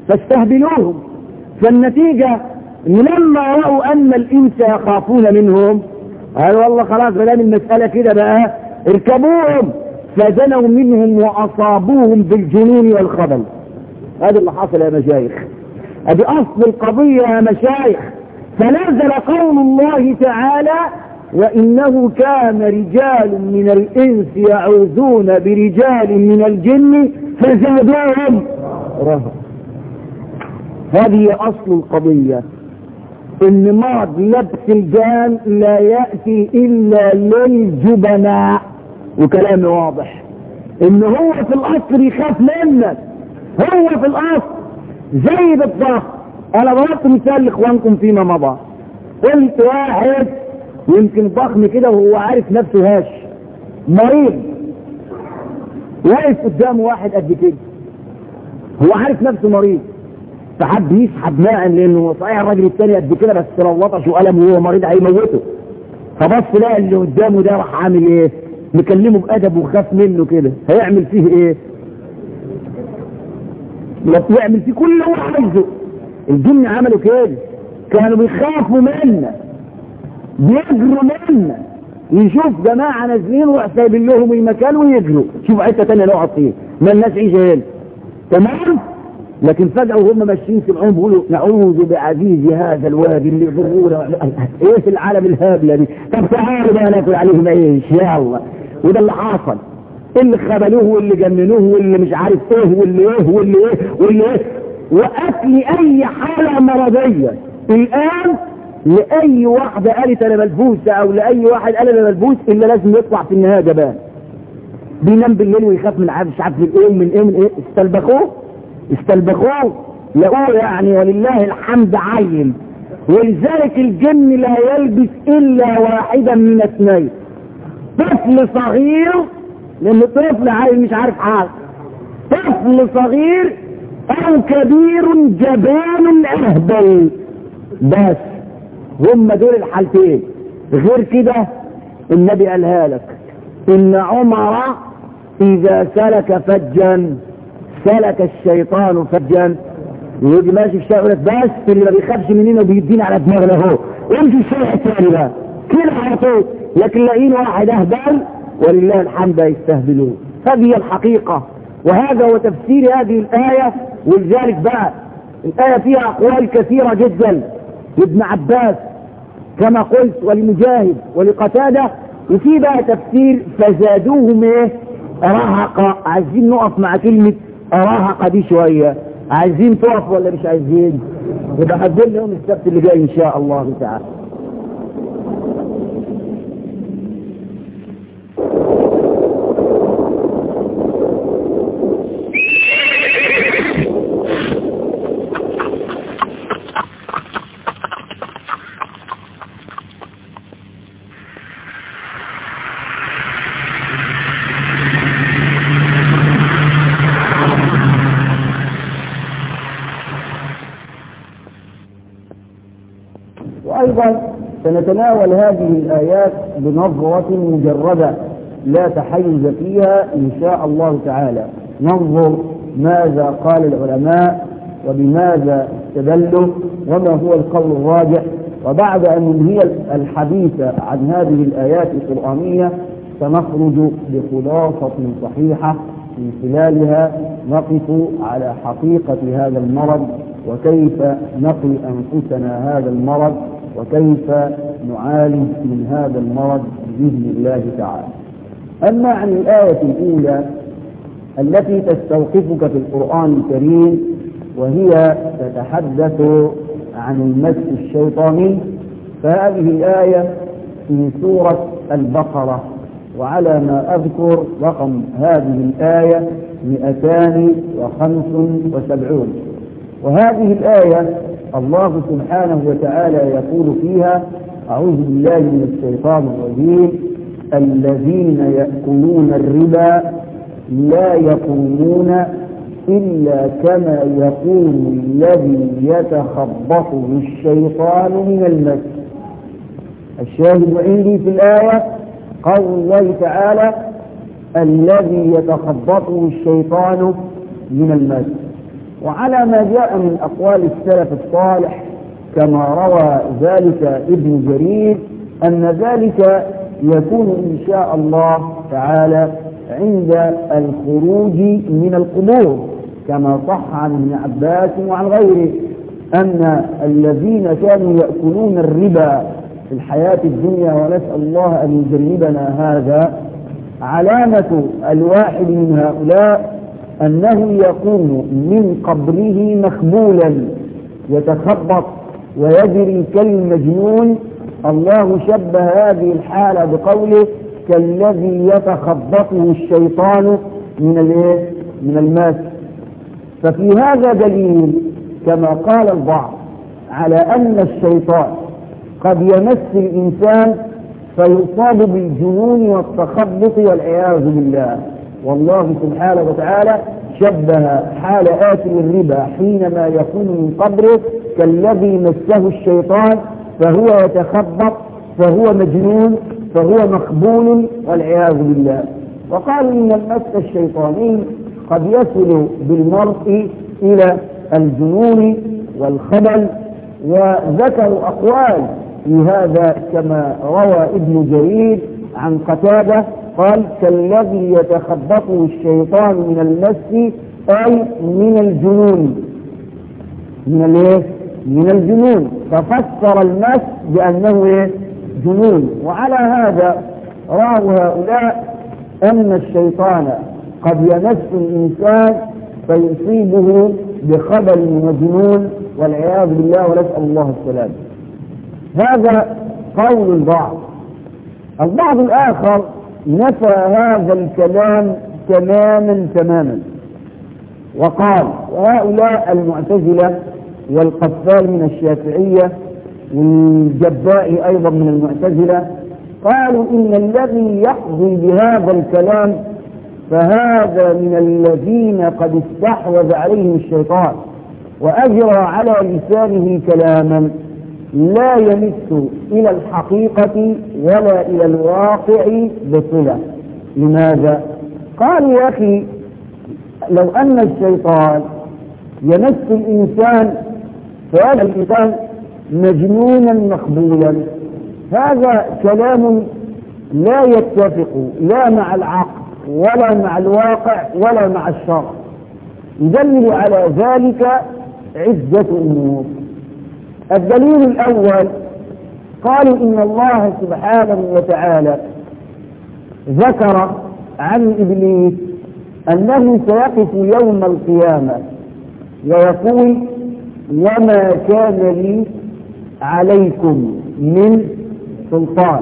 فاستهبلوهم فالنتيجة ان لما رأوا ان الانس يخافون منهم قالوا والله خلاص بلان المسألة كده بقى اركبوهم فزنوا منهم واصابوهم بالجنون والخبل هذا اللي حصل يا مشايخ ادي اصل القضية يا مشايخ فنزل قول الله تعالى وانه كان رجال من الانس يعوذون برجال من الجن فزادوهم رهبا هذه اصل القضية ان مرض لبس الجان لا يأتي الا للجبناء وكلامي واضح ان هو في الاصل يخاف منك هو في الاصل زي بالضبط انا ضربت مثال لاخوانكم فيما مضى قلت واحد يمكن ضخم كده وهو عارف نفسه هاش مريض واقف قدامه واحد قد كده هو عارف نفسه مريض فحب يسحب ماء لانه صحيح الراجل التاني قد كده بس لو لطش وقلم وهو مريض هيموته فبص لقى اللي قدامه ده راح عامل ايه؟ مكلمه بادب وخاف منه كده هيعمل فيه ايه؟ يعمل فيه كل اللي هو عايزه الجن عملوا كده كانوا بيخافوا منا بيجروا منا يشوف جماعة نازلين وراح سايبين لهم المكان ويجروا شوف حتة تانية لو حاطين ما الناس عيشة هنا تمام لكن فجأة وهم ماشيين في العمر بيقولوا نعوذ بعزيز هذا الوادي اللي يضرونا ايه في العالم الهابلة دي طب تعالوا بقى ناكل عليهم ايش يا الله وده اللي حصل اللي خبلوه واللي جننوه واللي مش عارف ايه واللي ايه واللي ايه واللي ايه واكل اي حالة مرضية الان لاي واحدة قالت انا ملبوسة او لاي واحد قال انا ملبوس الا لازم يطلع في النهاية جبان بينام بالليل ويخاف من عارف مش عارف من ايه من ايه من ايه استلبخوه استلبخوه لقوه يعني ولله الحمد عين ولذلك الجن لا يلبس الا واحدا من اثنين طفل صغير لان الطفل عيل مش عارف حاجه طفل صغير او كبير جبان اهبل بس هم دول الحالتين غير كده النبي قالها لك ان عمر اذا سلك فجا سلك الشيطان فجا ويجي ماشي في الشارع يقول لك بس اللي ما بيخافش مننا وبيدينا على دماغنا اهو امشي الشارع الثاني بقى كده على طول لكن لاقيين واحد اهبل ولله الحمد يستهبلون هذه الحقيقة وهذا هو تفسير هذه الآية ولذلك بقى الآية فيها أقوال كثيرة جدا لابن عباس كما قلت ولمجاهد ولقتادة وفي بقى تفسير فزادوهم ايه رهقة عايزين نقف مع كلمة رهقة دي شوية عايزين تقف ولا مش عايزين يبقى هدول لهم السبت اللي جاي ان شاء الله تعالى وأيضا سنتناول هذه الآيات بنظرة مجردة لا تحيز فيها إن شاء الله تعالى ننظر ماذا قال العلماء وبماذا استدلوا وما هو القول الراجح وبعد أن ننهي الحديث عن هذه الآيات القرآنية سنخرج بخلاصة صحيحة من خلالها نقف على حقيقة هذا المرض وكيف نقي أنفسنا هذا المرض وكيف نعالج من هذا المرض بإذن الله تعالى أما عن الآية الأولى التي تستوقفك في القرآن الكريم وهي تتحدث عن المس الشيطاني فهذه الآية في سورة البقرة وعلى ما أذكر رقم هذه الآية 275 وهذه الآية الله سبحانه وتعالى يقول فيها أعوذ بالله من الشيطان الرجيم الذين يأكلون الربا لا يقومون إلا كما يقوم الذي يتخبطه الشيطان من المس الشاهد عندي في الآية قول الله تعالى الذي يتخبطه الشيطان من المس وعلى ما جاء من أقوال السلف الصالح كما روى ذلك ابن جرير أن ذلك يكون إن شاء الله تعالى عند الخروج من القبور كما صح عن ابن عباس وعن غيره أن الذين كانوا يأكلون الربا في الحياة الدنيا ونسأل الله أن يجنبنا هذا علامة الواحد من هؤلاء أنه يقوم من قبره مخبولا يتخبط ويجري كالمجنون الله شبه هذه الحالة بقوله كالذي يتخبطه الشيطان من الايه؟ من الماس ففي هذا دليل كما قال البعض على أن الشيطان قد يمس الإنسان فيصاب بالجنون والتخبط والعياذ بالله والله سبحانه وتعالى شبه حال آكل الربا حينما يكون من قبره كالذي مسه الشيطان فهو يتخبط فهو مجنون فهو مخبول والعياذ بالله وقالوا إن المس الشيطاني قد يصل بالمرء إلى الجنون والخبل وذكروا أقوال في هذا كما روى ابن جرير عن قتادة قال كالذي يتخبطه الشيطان من المس أي من الجنون من الايه؟ من الجنون ففسر المس بأنه ايه؟ جنون وعلى هذا رأوا هؤلاء أن الشيطان قد يمس الإنسان فيصيبه بخبل وجنون والعياذ بالله ونسأل الله السلامة هذا قول البعض البعض الآخر نفى هذا الكلام تماما تماما وقال وهؤلاء المعتزلة والقفال من الشافعية والجباء أيضا من المعتزلة قالوا إن الذي يحظي بهذا الكلام فهذا من الذين قد استحوذ عليهم الشيطان وأجرى على لسانه كلاما لا يمس إلى الحقيقة ولا إلى الواقع بصلة لماذا؟ قالوا يا أخي لو أن الشيطان يمس الإنسان فهذا الإنسان مجنونا مخبولا هذا كلام لا يتفق لا مع العقل ولا مع الواقع ولا مع الشرع يدلل على ذلك عدة أمور الدليل الأول قالوا إن الله سبحانه وتعالى ذكر عن إبليس أنه سيقف يوم القيامة ويقول وما كان لي عليكم من سلطان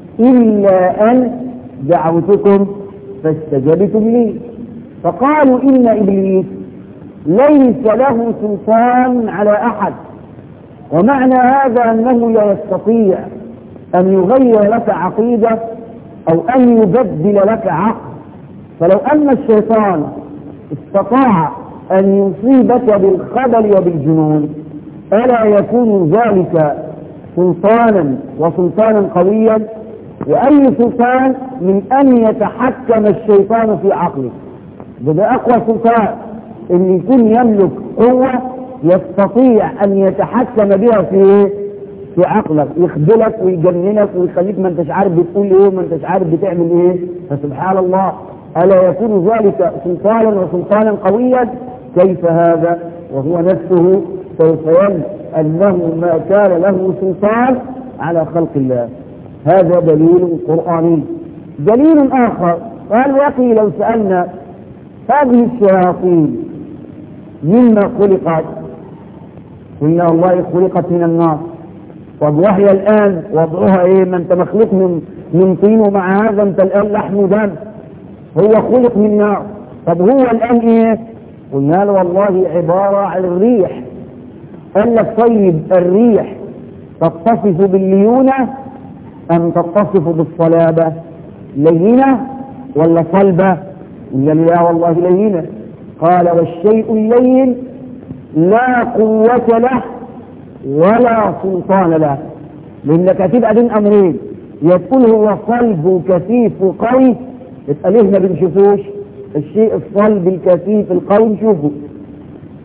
إلا أن دعوتكم فاستجبتم لي فقالوا إن إبليس ليس له سلطان على أحد ومعنى هذا أنه لا يستطيع أن يغير لك عقيدة أو أن يبدل لك عقل فلو أن الشيطان استطاع أن يصيبك بالخبل وبالجنون ألا يكون ذلك سلطانا وسلطانا قويا وأي سلطان من أن يتحكم الشيطان في عقلك ده أقوى سلطان أن يكون يملك قوة يستطيع أن يتحكم بها في في عقلك يخذلك ويجننك ويخليك ما انتش عارف بتقول ايه وما انتش عارف بتعمل ايه فسبحان الله ألا يكون ذلك سلطانا وسلطانا قويا كيف هذا وهو نفسه سوف ينسى أنه ما كان له سلطان على خلق الله هذا دليل قرآني دليل آخر قال يا أخي لو سألنا هذه الشياطين مما خلقت قلنا والله خلقت من النار طب وهي الآن وضعها ايه ما انت مخلوق من من طين ومع هذا انت الآن لحم ودم هو خلق من نار طب هو الآن ايه قلنا له والله عبارة عن الريح قال لك طيب الريح تتصف بالليونة أم تتصف بالصلابة لينة ولا صلبة قال لا والله لينة قال والشيء اللين لا قوة له ولا سلطان له لأنك هتبقى بين أمرين يكون هو صلب وكثيف وقوي يبقى ليه ما بنشوفوش الشيء الصلب الكثيف القوي نشوفه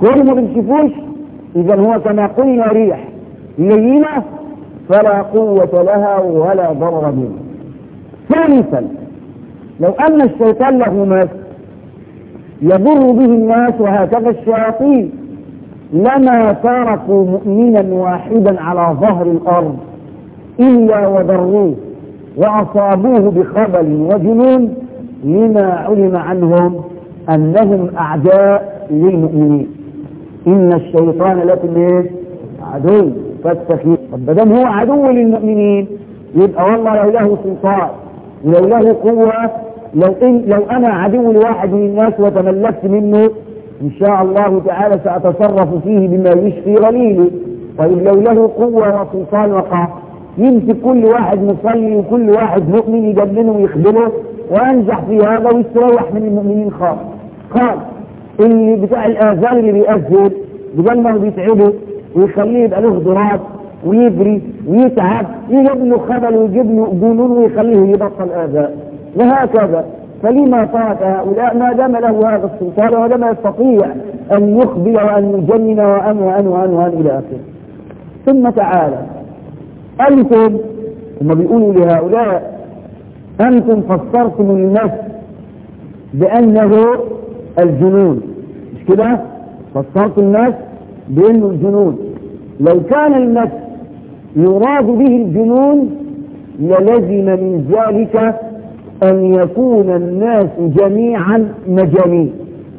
كل ما بنشوفوش اذا هو كما قلنا ريح لينه فلا قوة لها ولا ضرر بها ثالثا لو ان الشيطان له مس يضر به الناس وهكذا الشياطين لما تركوا مؤمنا واحدا على ظهر الارض الا وضروه واصابوه بخبل وجنون لما علم عنهم انهم اعداء للمؤمنين ان الشيطان لكم ايه عدو فاتقوا طب دام هو عدو للمؤمنين يبقى والله لو له سلطان ولو له قوه لو إن لو انا عدو لواحد من الناس وتملكت منه ان شاء الله تعالى ساتصرف فيه بما يشفي غليلي طيب لو له قوه وسلطان وقع يمسك كل واحد مصلي وكل واحد مؤمن يجننه ويخدمه وينجح في هذا ويستريح من المؤمنين خالص قال اللي بتاع الاذان اللي بيأذن بدل ما هو بيتعبه ويخليه يبقى له ضراب ويجري ويتعب يجيب له خبل ويجيب له جنون ويخليه يبطل اذان وهكذا فلما ترك هؤلاء ما دام له هذا السلطان وما دام يستطيع ان يخبر وان يجنن وان وان وان وان الى اخره ثم تعالى انتم هم بيقولوا لهؤلاء انتم فسرتم المس بانه الجنون مش كده فسرتم المس بانه الجنون لو كان المس يراد به الجنون للزم من ذلك أن يكون الناس جميعا مجانين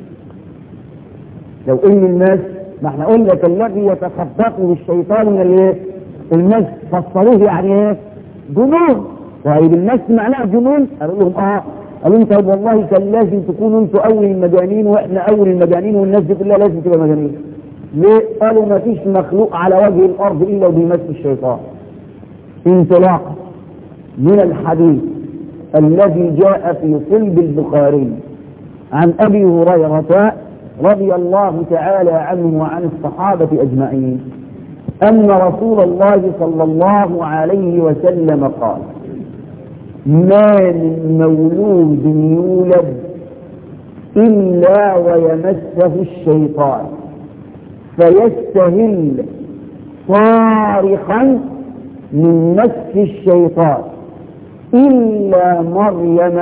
لو ان الناس ما احنا قلنا الذي يتخبطه الشيطان من الايه؟ الناس فسروه يعني ايه؟ جنون طيب الناس معناها جنون قالوا لهم اه قالوا لهم طيب والله كان لازم تكونوا انتوا اول المجانين واحنا اول المجانين والناس دي كلها لازم تبقى مجانين ليه؟ قالوا ما فيش مخلوق على وجه الارض الا وبيمس الشيطان انطلاقا من الحديث الذي جاء في صلب البخاري عن ابي هريره رضي الله تعالى عنه وعن الصحابه اجمعين ان رسول الله صلى الله عليه وسلم قال ما من مولود يولد الا ويمسه الشيطان فيستهل صارخا من مس الشيطان إلا مريم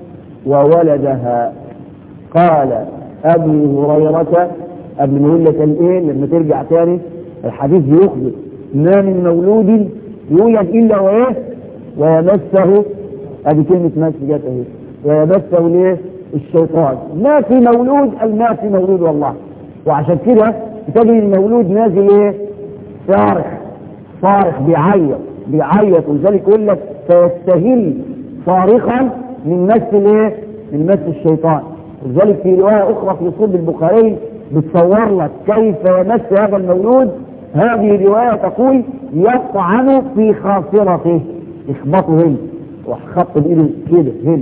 وولدها قال أبو هريرة قبل ما يقول لك الإيه لما ترجع تاني الحديث بيخبر ما من مولود يولد إلا وإيه ويمسه أدي كلمة مس جت أهي ويمسه ليه الشيطان ما في مولود أي ما في مولود والله وعشان كده تجد المولود نازل إيه صارخ صارخ بيعيط بيعيط ولذلك يقول لك فيستهل صارخا من مس الايه؟ من مس الشيطان ولذلك في روايه اخرى في صلب البخاري بتصور لك كيف يمس هذا المولود هذه الروايه تقول يطعن في خاصرته يخبطه هنا وخط بايده كده هنا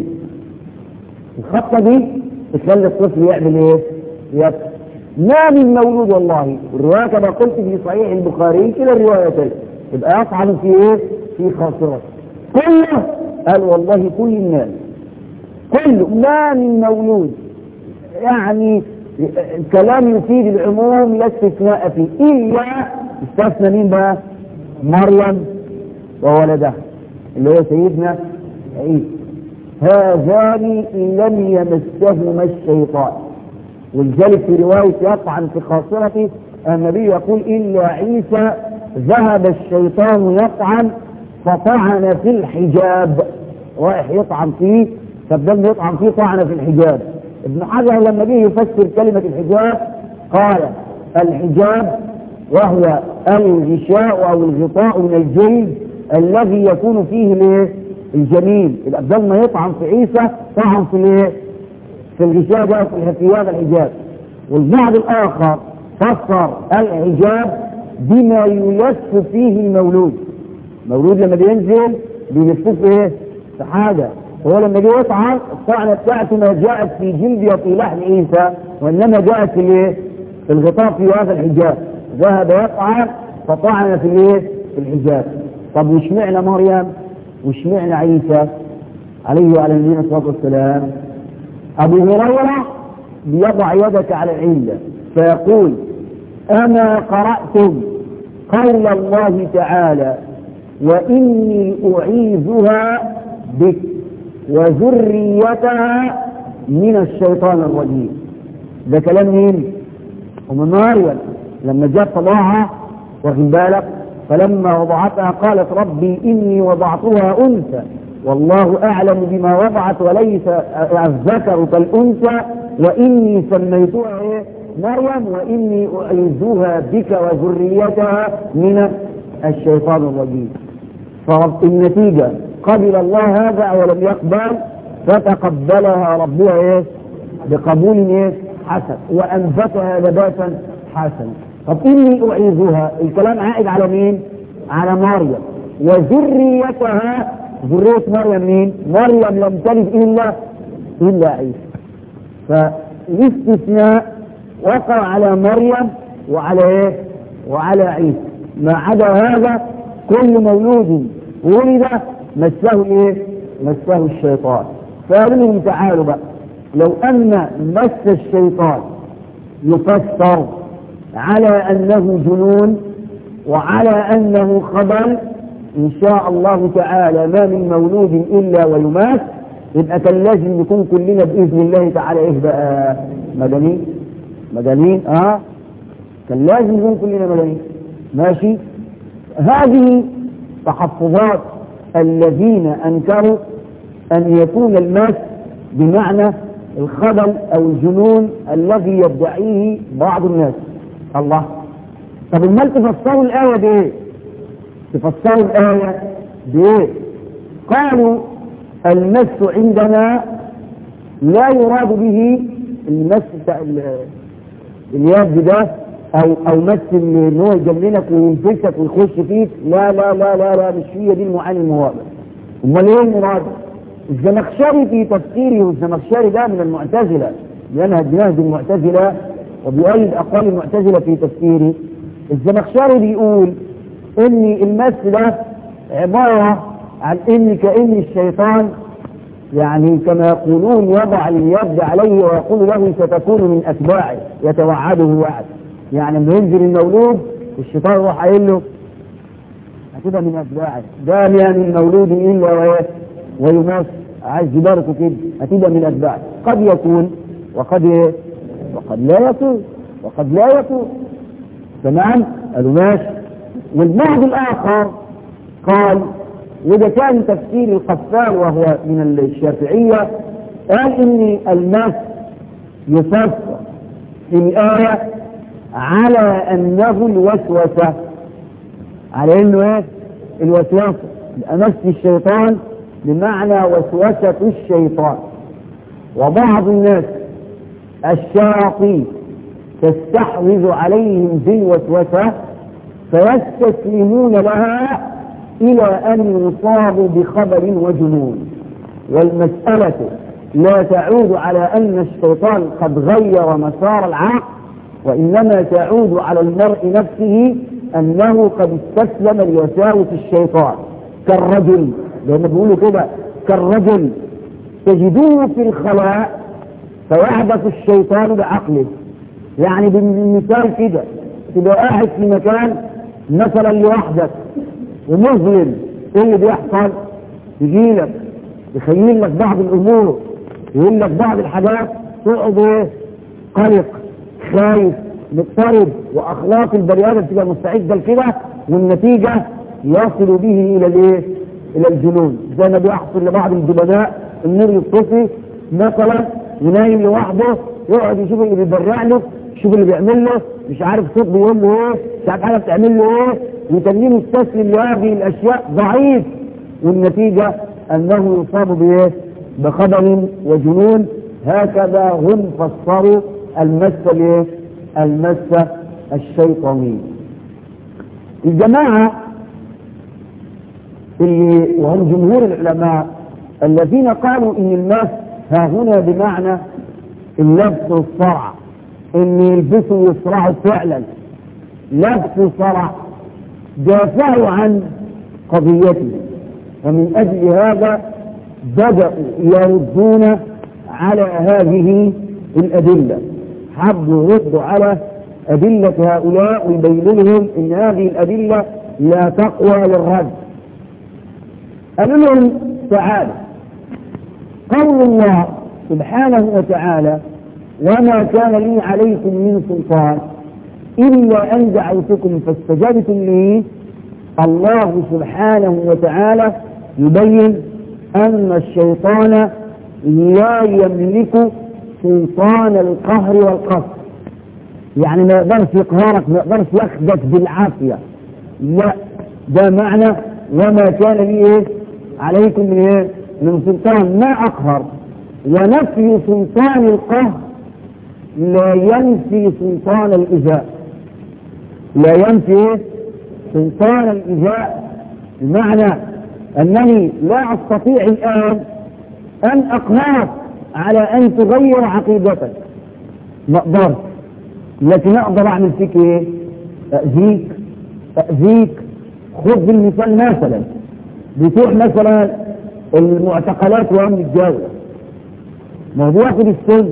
الخطه دي تخلي الطفل يعمل ايه؟ يبكي ما من مولود والله الروايه كما قلت في صحيح البخاري كلا الروايتين يبقى يطعن في ايه؟ في خاصرته كله قال والله كل الناس كله ما من مولود يعني الكلام يفيد العموم لا استثناء فيه الا استثنى مين بقى؟ مريم وولدها اللي هو سيدنا عيسى هذان لم يمسهما الشيطان ولذلك في رواية يطعن في خاصرته النبي يقول إلا عيسى ذهب الشيطان يطعن فطعن في الحجاب رايح يطعن فيه فبدل يطعن فيه طعن في الحجاب ابن حجر لما جه يفسر كلمة الحجاب قال الحجاب وهو الغشاء او الغطاء من الجلد الذي يكون فيه الايه؟ الجنين يبقى بدل ما يطعن في عيسى طعن في الايه؟ في الغشاء ده في هذا الحجاب والبعض الاخر فسر الحجاب بما يلف فيه المولود مولود لما بينزل بيلفوه في ايه؟ في حاجه هو لما جه يطعن الطعنه بتاعته ما جاءت في جلد وفي لحم عيسى وانما جاءت في الايه؟ في الغطاء في هذا الحجاب ذهب يطعن فطعن في الايه؟ في الحجاب طب وش معنى مريم؟ وش معنى عيسى؟ عليه وعلى نبينا الصلاه والسلام ابو هريره بيضع يدك على العله فيقول أما قرأتم قول الله تعالى وإني أعيذها بك وذريتها من الشيطان الرجيم ده كلام مين؟ أم مريم لما جاء طلعها واخد بالك فلما وضعتها قالت ربي إني وضعتها أنثى والله أعلم بما وضعت وليس الذكر كالأنثى وإني سميتها إيه؟ مريم وإني أعيذها بك وذريتها من الشيطان الرجيم فالنتيجة قبل الله هذا ولم يقبل فتقبلها ربها إيه؟ بقبول إيه؟ حسن وأنبتها نباتا حسنا طب إني أعيذها الكلام عائد على مين؟ على مريم وذريتها ذرية مريم مين؟ مريم لم تلد إلا إلا عيسى فالاستثناء وقع على مريم وعلى إيه؟ وعلى عيسى ما عدا هذا كل مولود ولد مسه إيه؟ مسه الشيطان فقالوا لهم تعالوا بقى لو أن مس الشيطان يفسر على أنه جنون وعلى أنه خبل إن شاء الله تعالى ما من مولود إلا ويمات يبقى كان لازم نكون كلنا بإذن الله تعالى إيه بقى مدنيين مدنيين آه كان لازم نكون كلنا مدنيين ماشي هذه تحفظات الذين أنكروا أن يكون الماس بمعنى الخبل أو الجنون الذي يدعيه بعض الناس الله طب امال تفسروا الآية بإيه؟ تفسروا الآية بإيه؟ قالوا المس عندنا لا يراد به المس بتاع اليد ده او او مس ان هو يجننك وينفسك ويخش فيك لا لا لا لا لا مش هي دي المعاني المواضع امال ايه المراد؟ الزمخشري في تفسيره والزمخشري ده من المعتزله ينهج نهج المعتزله وبيؤيد اقوال المعتزله في تفسيره الزمخشري بيقول ان المس ده عباره عن ان كان الشيطان يعني كما يقولون يضع اليد عليه ويقول له ستكون من اتباعه يتوعده وعد يعني لما ينزل المولود الشيطان يروح قايل له هتبقى من اتباعه ده من مولود الا ويماس عايز يباركه كده هتبقى من اتباعه قد يكون وقد ايه وقد لا يكون وقد لا يكون تمام قالوا ماشي والبعض الاخر قال وده كان تفسير القفال وهو من الشافعية قال ان المس يفسر في الآية على أنه الوسوسة على أنه إيه؟ الوسوسة أمس الشيطان بمعنى وسوسة الشيطان وبعض الناس الشياطين تستحوذ عليهم بالوسوسة فيستسلمون لها إلى أن يصابوا بخبر وجنون والمسألة لا تعود على أن الشيطان قد غير مسار العقل وإنما تعود على المرء نفسه أنه قد استسلم لوساوس الشيطان كالرجل لأن بيقولوا كده كالرجل تجدوه في الخلاء فيعبث الشيطان بعقله يعني بالمثال كده تبقى قاعد في مكان مثلا لوحدك ومظلم ايه اللي بيحصل يجي لك يخيل لك بعض الامور يقول لك بعض الحاجات تقعد ايه قلق خايف مضطرب واخلاق البني ادم تبقى مستعده لكده والنتيجه يصل به الى الايه؟ الى الجنون زي ما بيحصل لبعض الجبناء النور يطفي مثلا ونايم لوحده يقعد يشوف اللي بيبرع له يشوف اللي بيعمل له مش عارف صوت بيقول له ايه مش عارف حاجه بتعمل له ايه وتنين مستسلم لهذه الاشياء ضعيف والنتيجه انه يصاب بايه؟ بخبر وجنون هكذا هم فسروا المس الايه؟ المس الشيطاني. الجماعه اللي وهم جمهور العلماء الذين قالوا ان المس ها هنا بمعنى اللبس والصرع ان يلبسوا ويصرعوا فعلا لبس صرع دافعوا عن قضيته ومن أجل هذا بدأوا يردون على هذه الأدلة حبوا يردوا على أدلة هؤلاء ويبينوا لهم إن هذه الأدلة لا تقوى للرد قالوا لهم تعالى قول الله سبحانه وتعالى وما كان لي عليكم من سلطان إلا أن دعوتكم فاستجبتم لي الله سبحانه وتعالى يبين أن الشيطان لا يملك سلطان القهر والقصر يعني ما يقدرش يقهرك ما يقدرش ياخدك بالعافية لا ده معنى وما كان لي ايه عليكم من ايه من سلطان ما اقهر ونفي سلطان القهر لا ينفي سلطان الإزاء لا ينفي إيه؟ سلطان الإزاء بمعنى أنني لا أستطيع الآن أن أقهرك على أن تغير عقيدتك ما أقدرش لكن أقدر أعمل فيك إيه؟ أأذيك أأذيك خذ بالمثال مثلا بتروح مثلا المعتقلات وأمن الدولة ما هو بياخد السن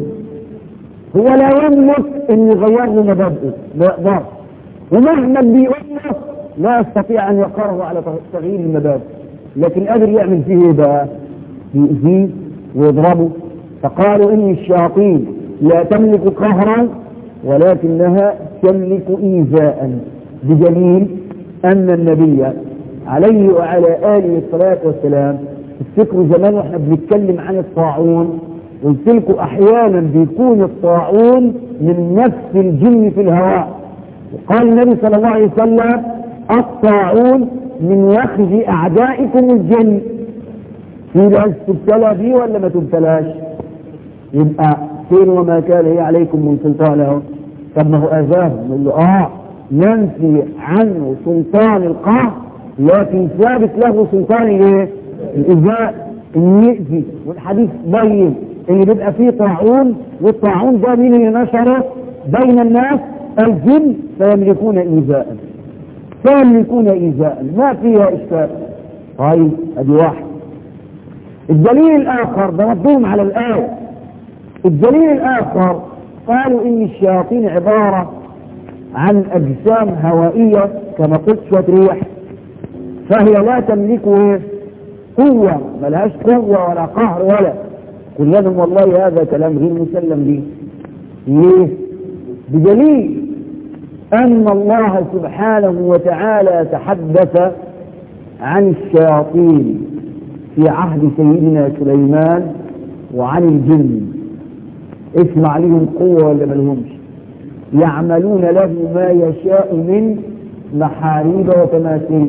هو لا يملك ان يغير له مبادئه لا يقدر ومهما بيقول له لا يستطيع ان يقره على تغيير المبادئ لكن قادر يعمل فيه ايه بقى؟ يؤذيه ويضربه فقالوا ان الشياطين لا تملك قهرا ولكنها تملك ايذاء بدليل ان النبي عليه وعلى اله الصلاه والسلام تفتكروا زمان واحنا بنتكلم عن الطاعون قلت لكم احيانا بيكون الطاعون من نفس الجن في الهواء وقال النبي صلى الله عليه وسلم الطاعون من يخزي اعدائكم الجن في ناس تبتلى بيه ولا ما تبتلاش يبقى فين وما كان هي عليكم من سلطان اهو طب ما هو اذاهم يقول له اه ننفي عنه سلطان القهر لكن ثابت له سلطان الايه؟ الايذاء ان يأذي والحديث بين اللي بيبقى فيه طاعون والطاعون ده مين اللي نشره بين الناس الجن فيملكون ايذاء فيملكون ايذاء ما فيها اشكال طيب ادي واحد الدليل الاخر ده ردهم على الايه الدليل الاخر قالوا ان الشياطين عباره عن اجسام هوائيه كما قلت شويه ريح فهي لا تملك ايه قوه ملهاش قوه ولا قهر ولا قل لهم والله هذا كلام غير مسلم به ليه بدليل ان الله سبحانه وتعالى تحدث عن الشياطين في عهد سيدنا سليمان وعن الجن اسمع لهم قوة ولا ملهمش يعملون له ما يشاء من محاريب وتماثيل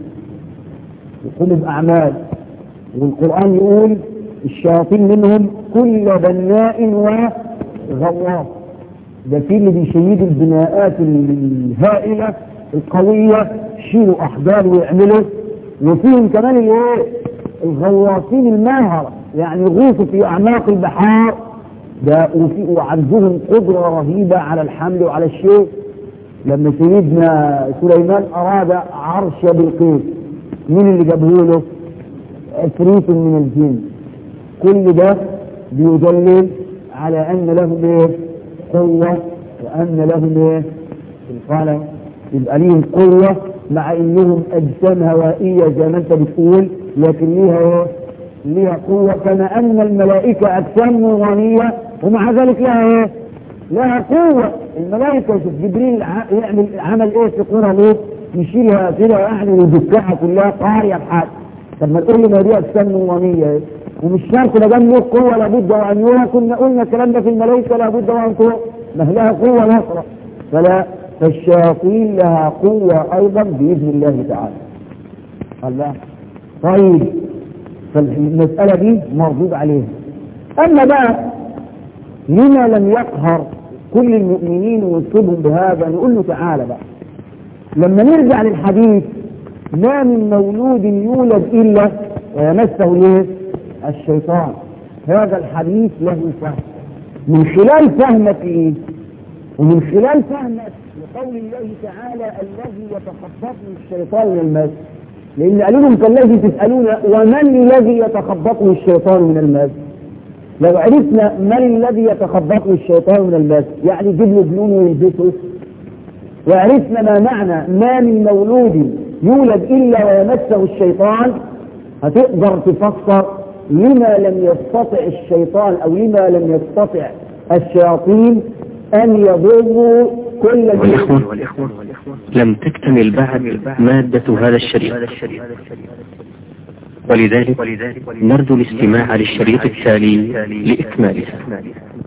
يقوم بأعمال والقرآن يقول الشياطين منهم كل بناء وغواص ده في اللي بيشيدوا البناءات الهائلة القوية يشيلوا أحجار ويعملوا وفيهم كمان الايه الغواصين الماهرة يعني يغوصوا في أعماق البحار ده وفي وعندهم قدرة رهيبة على الحمل وعلى الشيء لما سيدنا سليمان أراد عرش بلقيس مين اللي جابه له؟ عفريت من الجن كل ده بيدلل على أن لهم إيه؟ قوة وأن لهم إيه؟ القلم يبقى ليهم قوة مع إنهم أجسام هوائية زي ما أنت بتقول لكن ليها إيه؟ ليها قوة كما أن الملائكة أجسام نورانية ومع ذلك لها إيه؟ لها قوة الملائكة شوف جبريل يعمل عمل إيه في قرى لوط يشيلها كده يعني ويدكها كلها قارية بحال طب ما تقول لي ما دي أجسام نورانية إيه؟ ومش شرط ما دام له قوة لابد وأن يرى كنا قلنا الكلام ده في الملائكة لابد وأن ترى ما لها قوة نصرة فلا فالشياطين لها قوة أيضا بإذن الله تعالى الله طيب فالمسألة دي مردود عليها أما بقى لما لم يقهر كل المؤمنين ويطلبهم بهذا نقول له تعالى بقى لما نرجع للحديث ما من مولود يولد إلا ويمسه ليه الشيطان هذا الحديث له فهم من خلال فهمك ليه ومن خلال فهمك لقول الله تعالى الذي يتخبطه الشيطان من المس لان قالوا لهم كالذي تسالون ومن الذي يتخبطه الشيطان من المس لو عرفنا من الذي يتخبط له الشيطان من المس يعني يجيب له جنون ويلبسه وعرفنا ما معنى ما من مولود يولد إلا ويمسه الشيطان هتقدر تفسر لما لم يستطع الشيطان أو لما لم يستطع الشياطين أن يضروا كل والإخوة لم تكتمل بعد مادة هذا الشريط ولذلك نرجو الاستماع للشريط التالي لإكمالها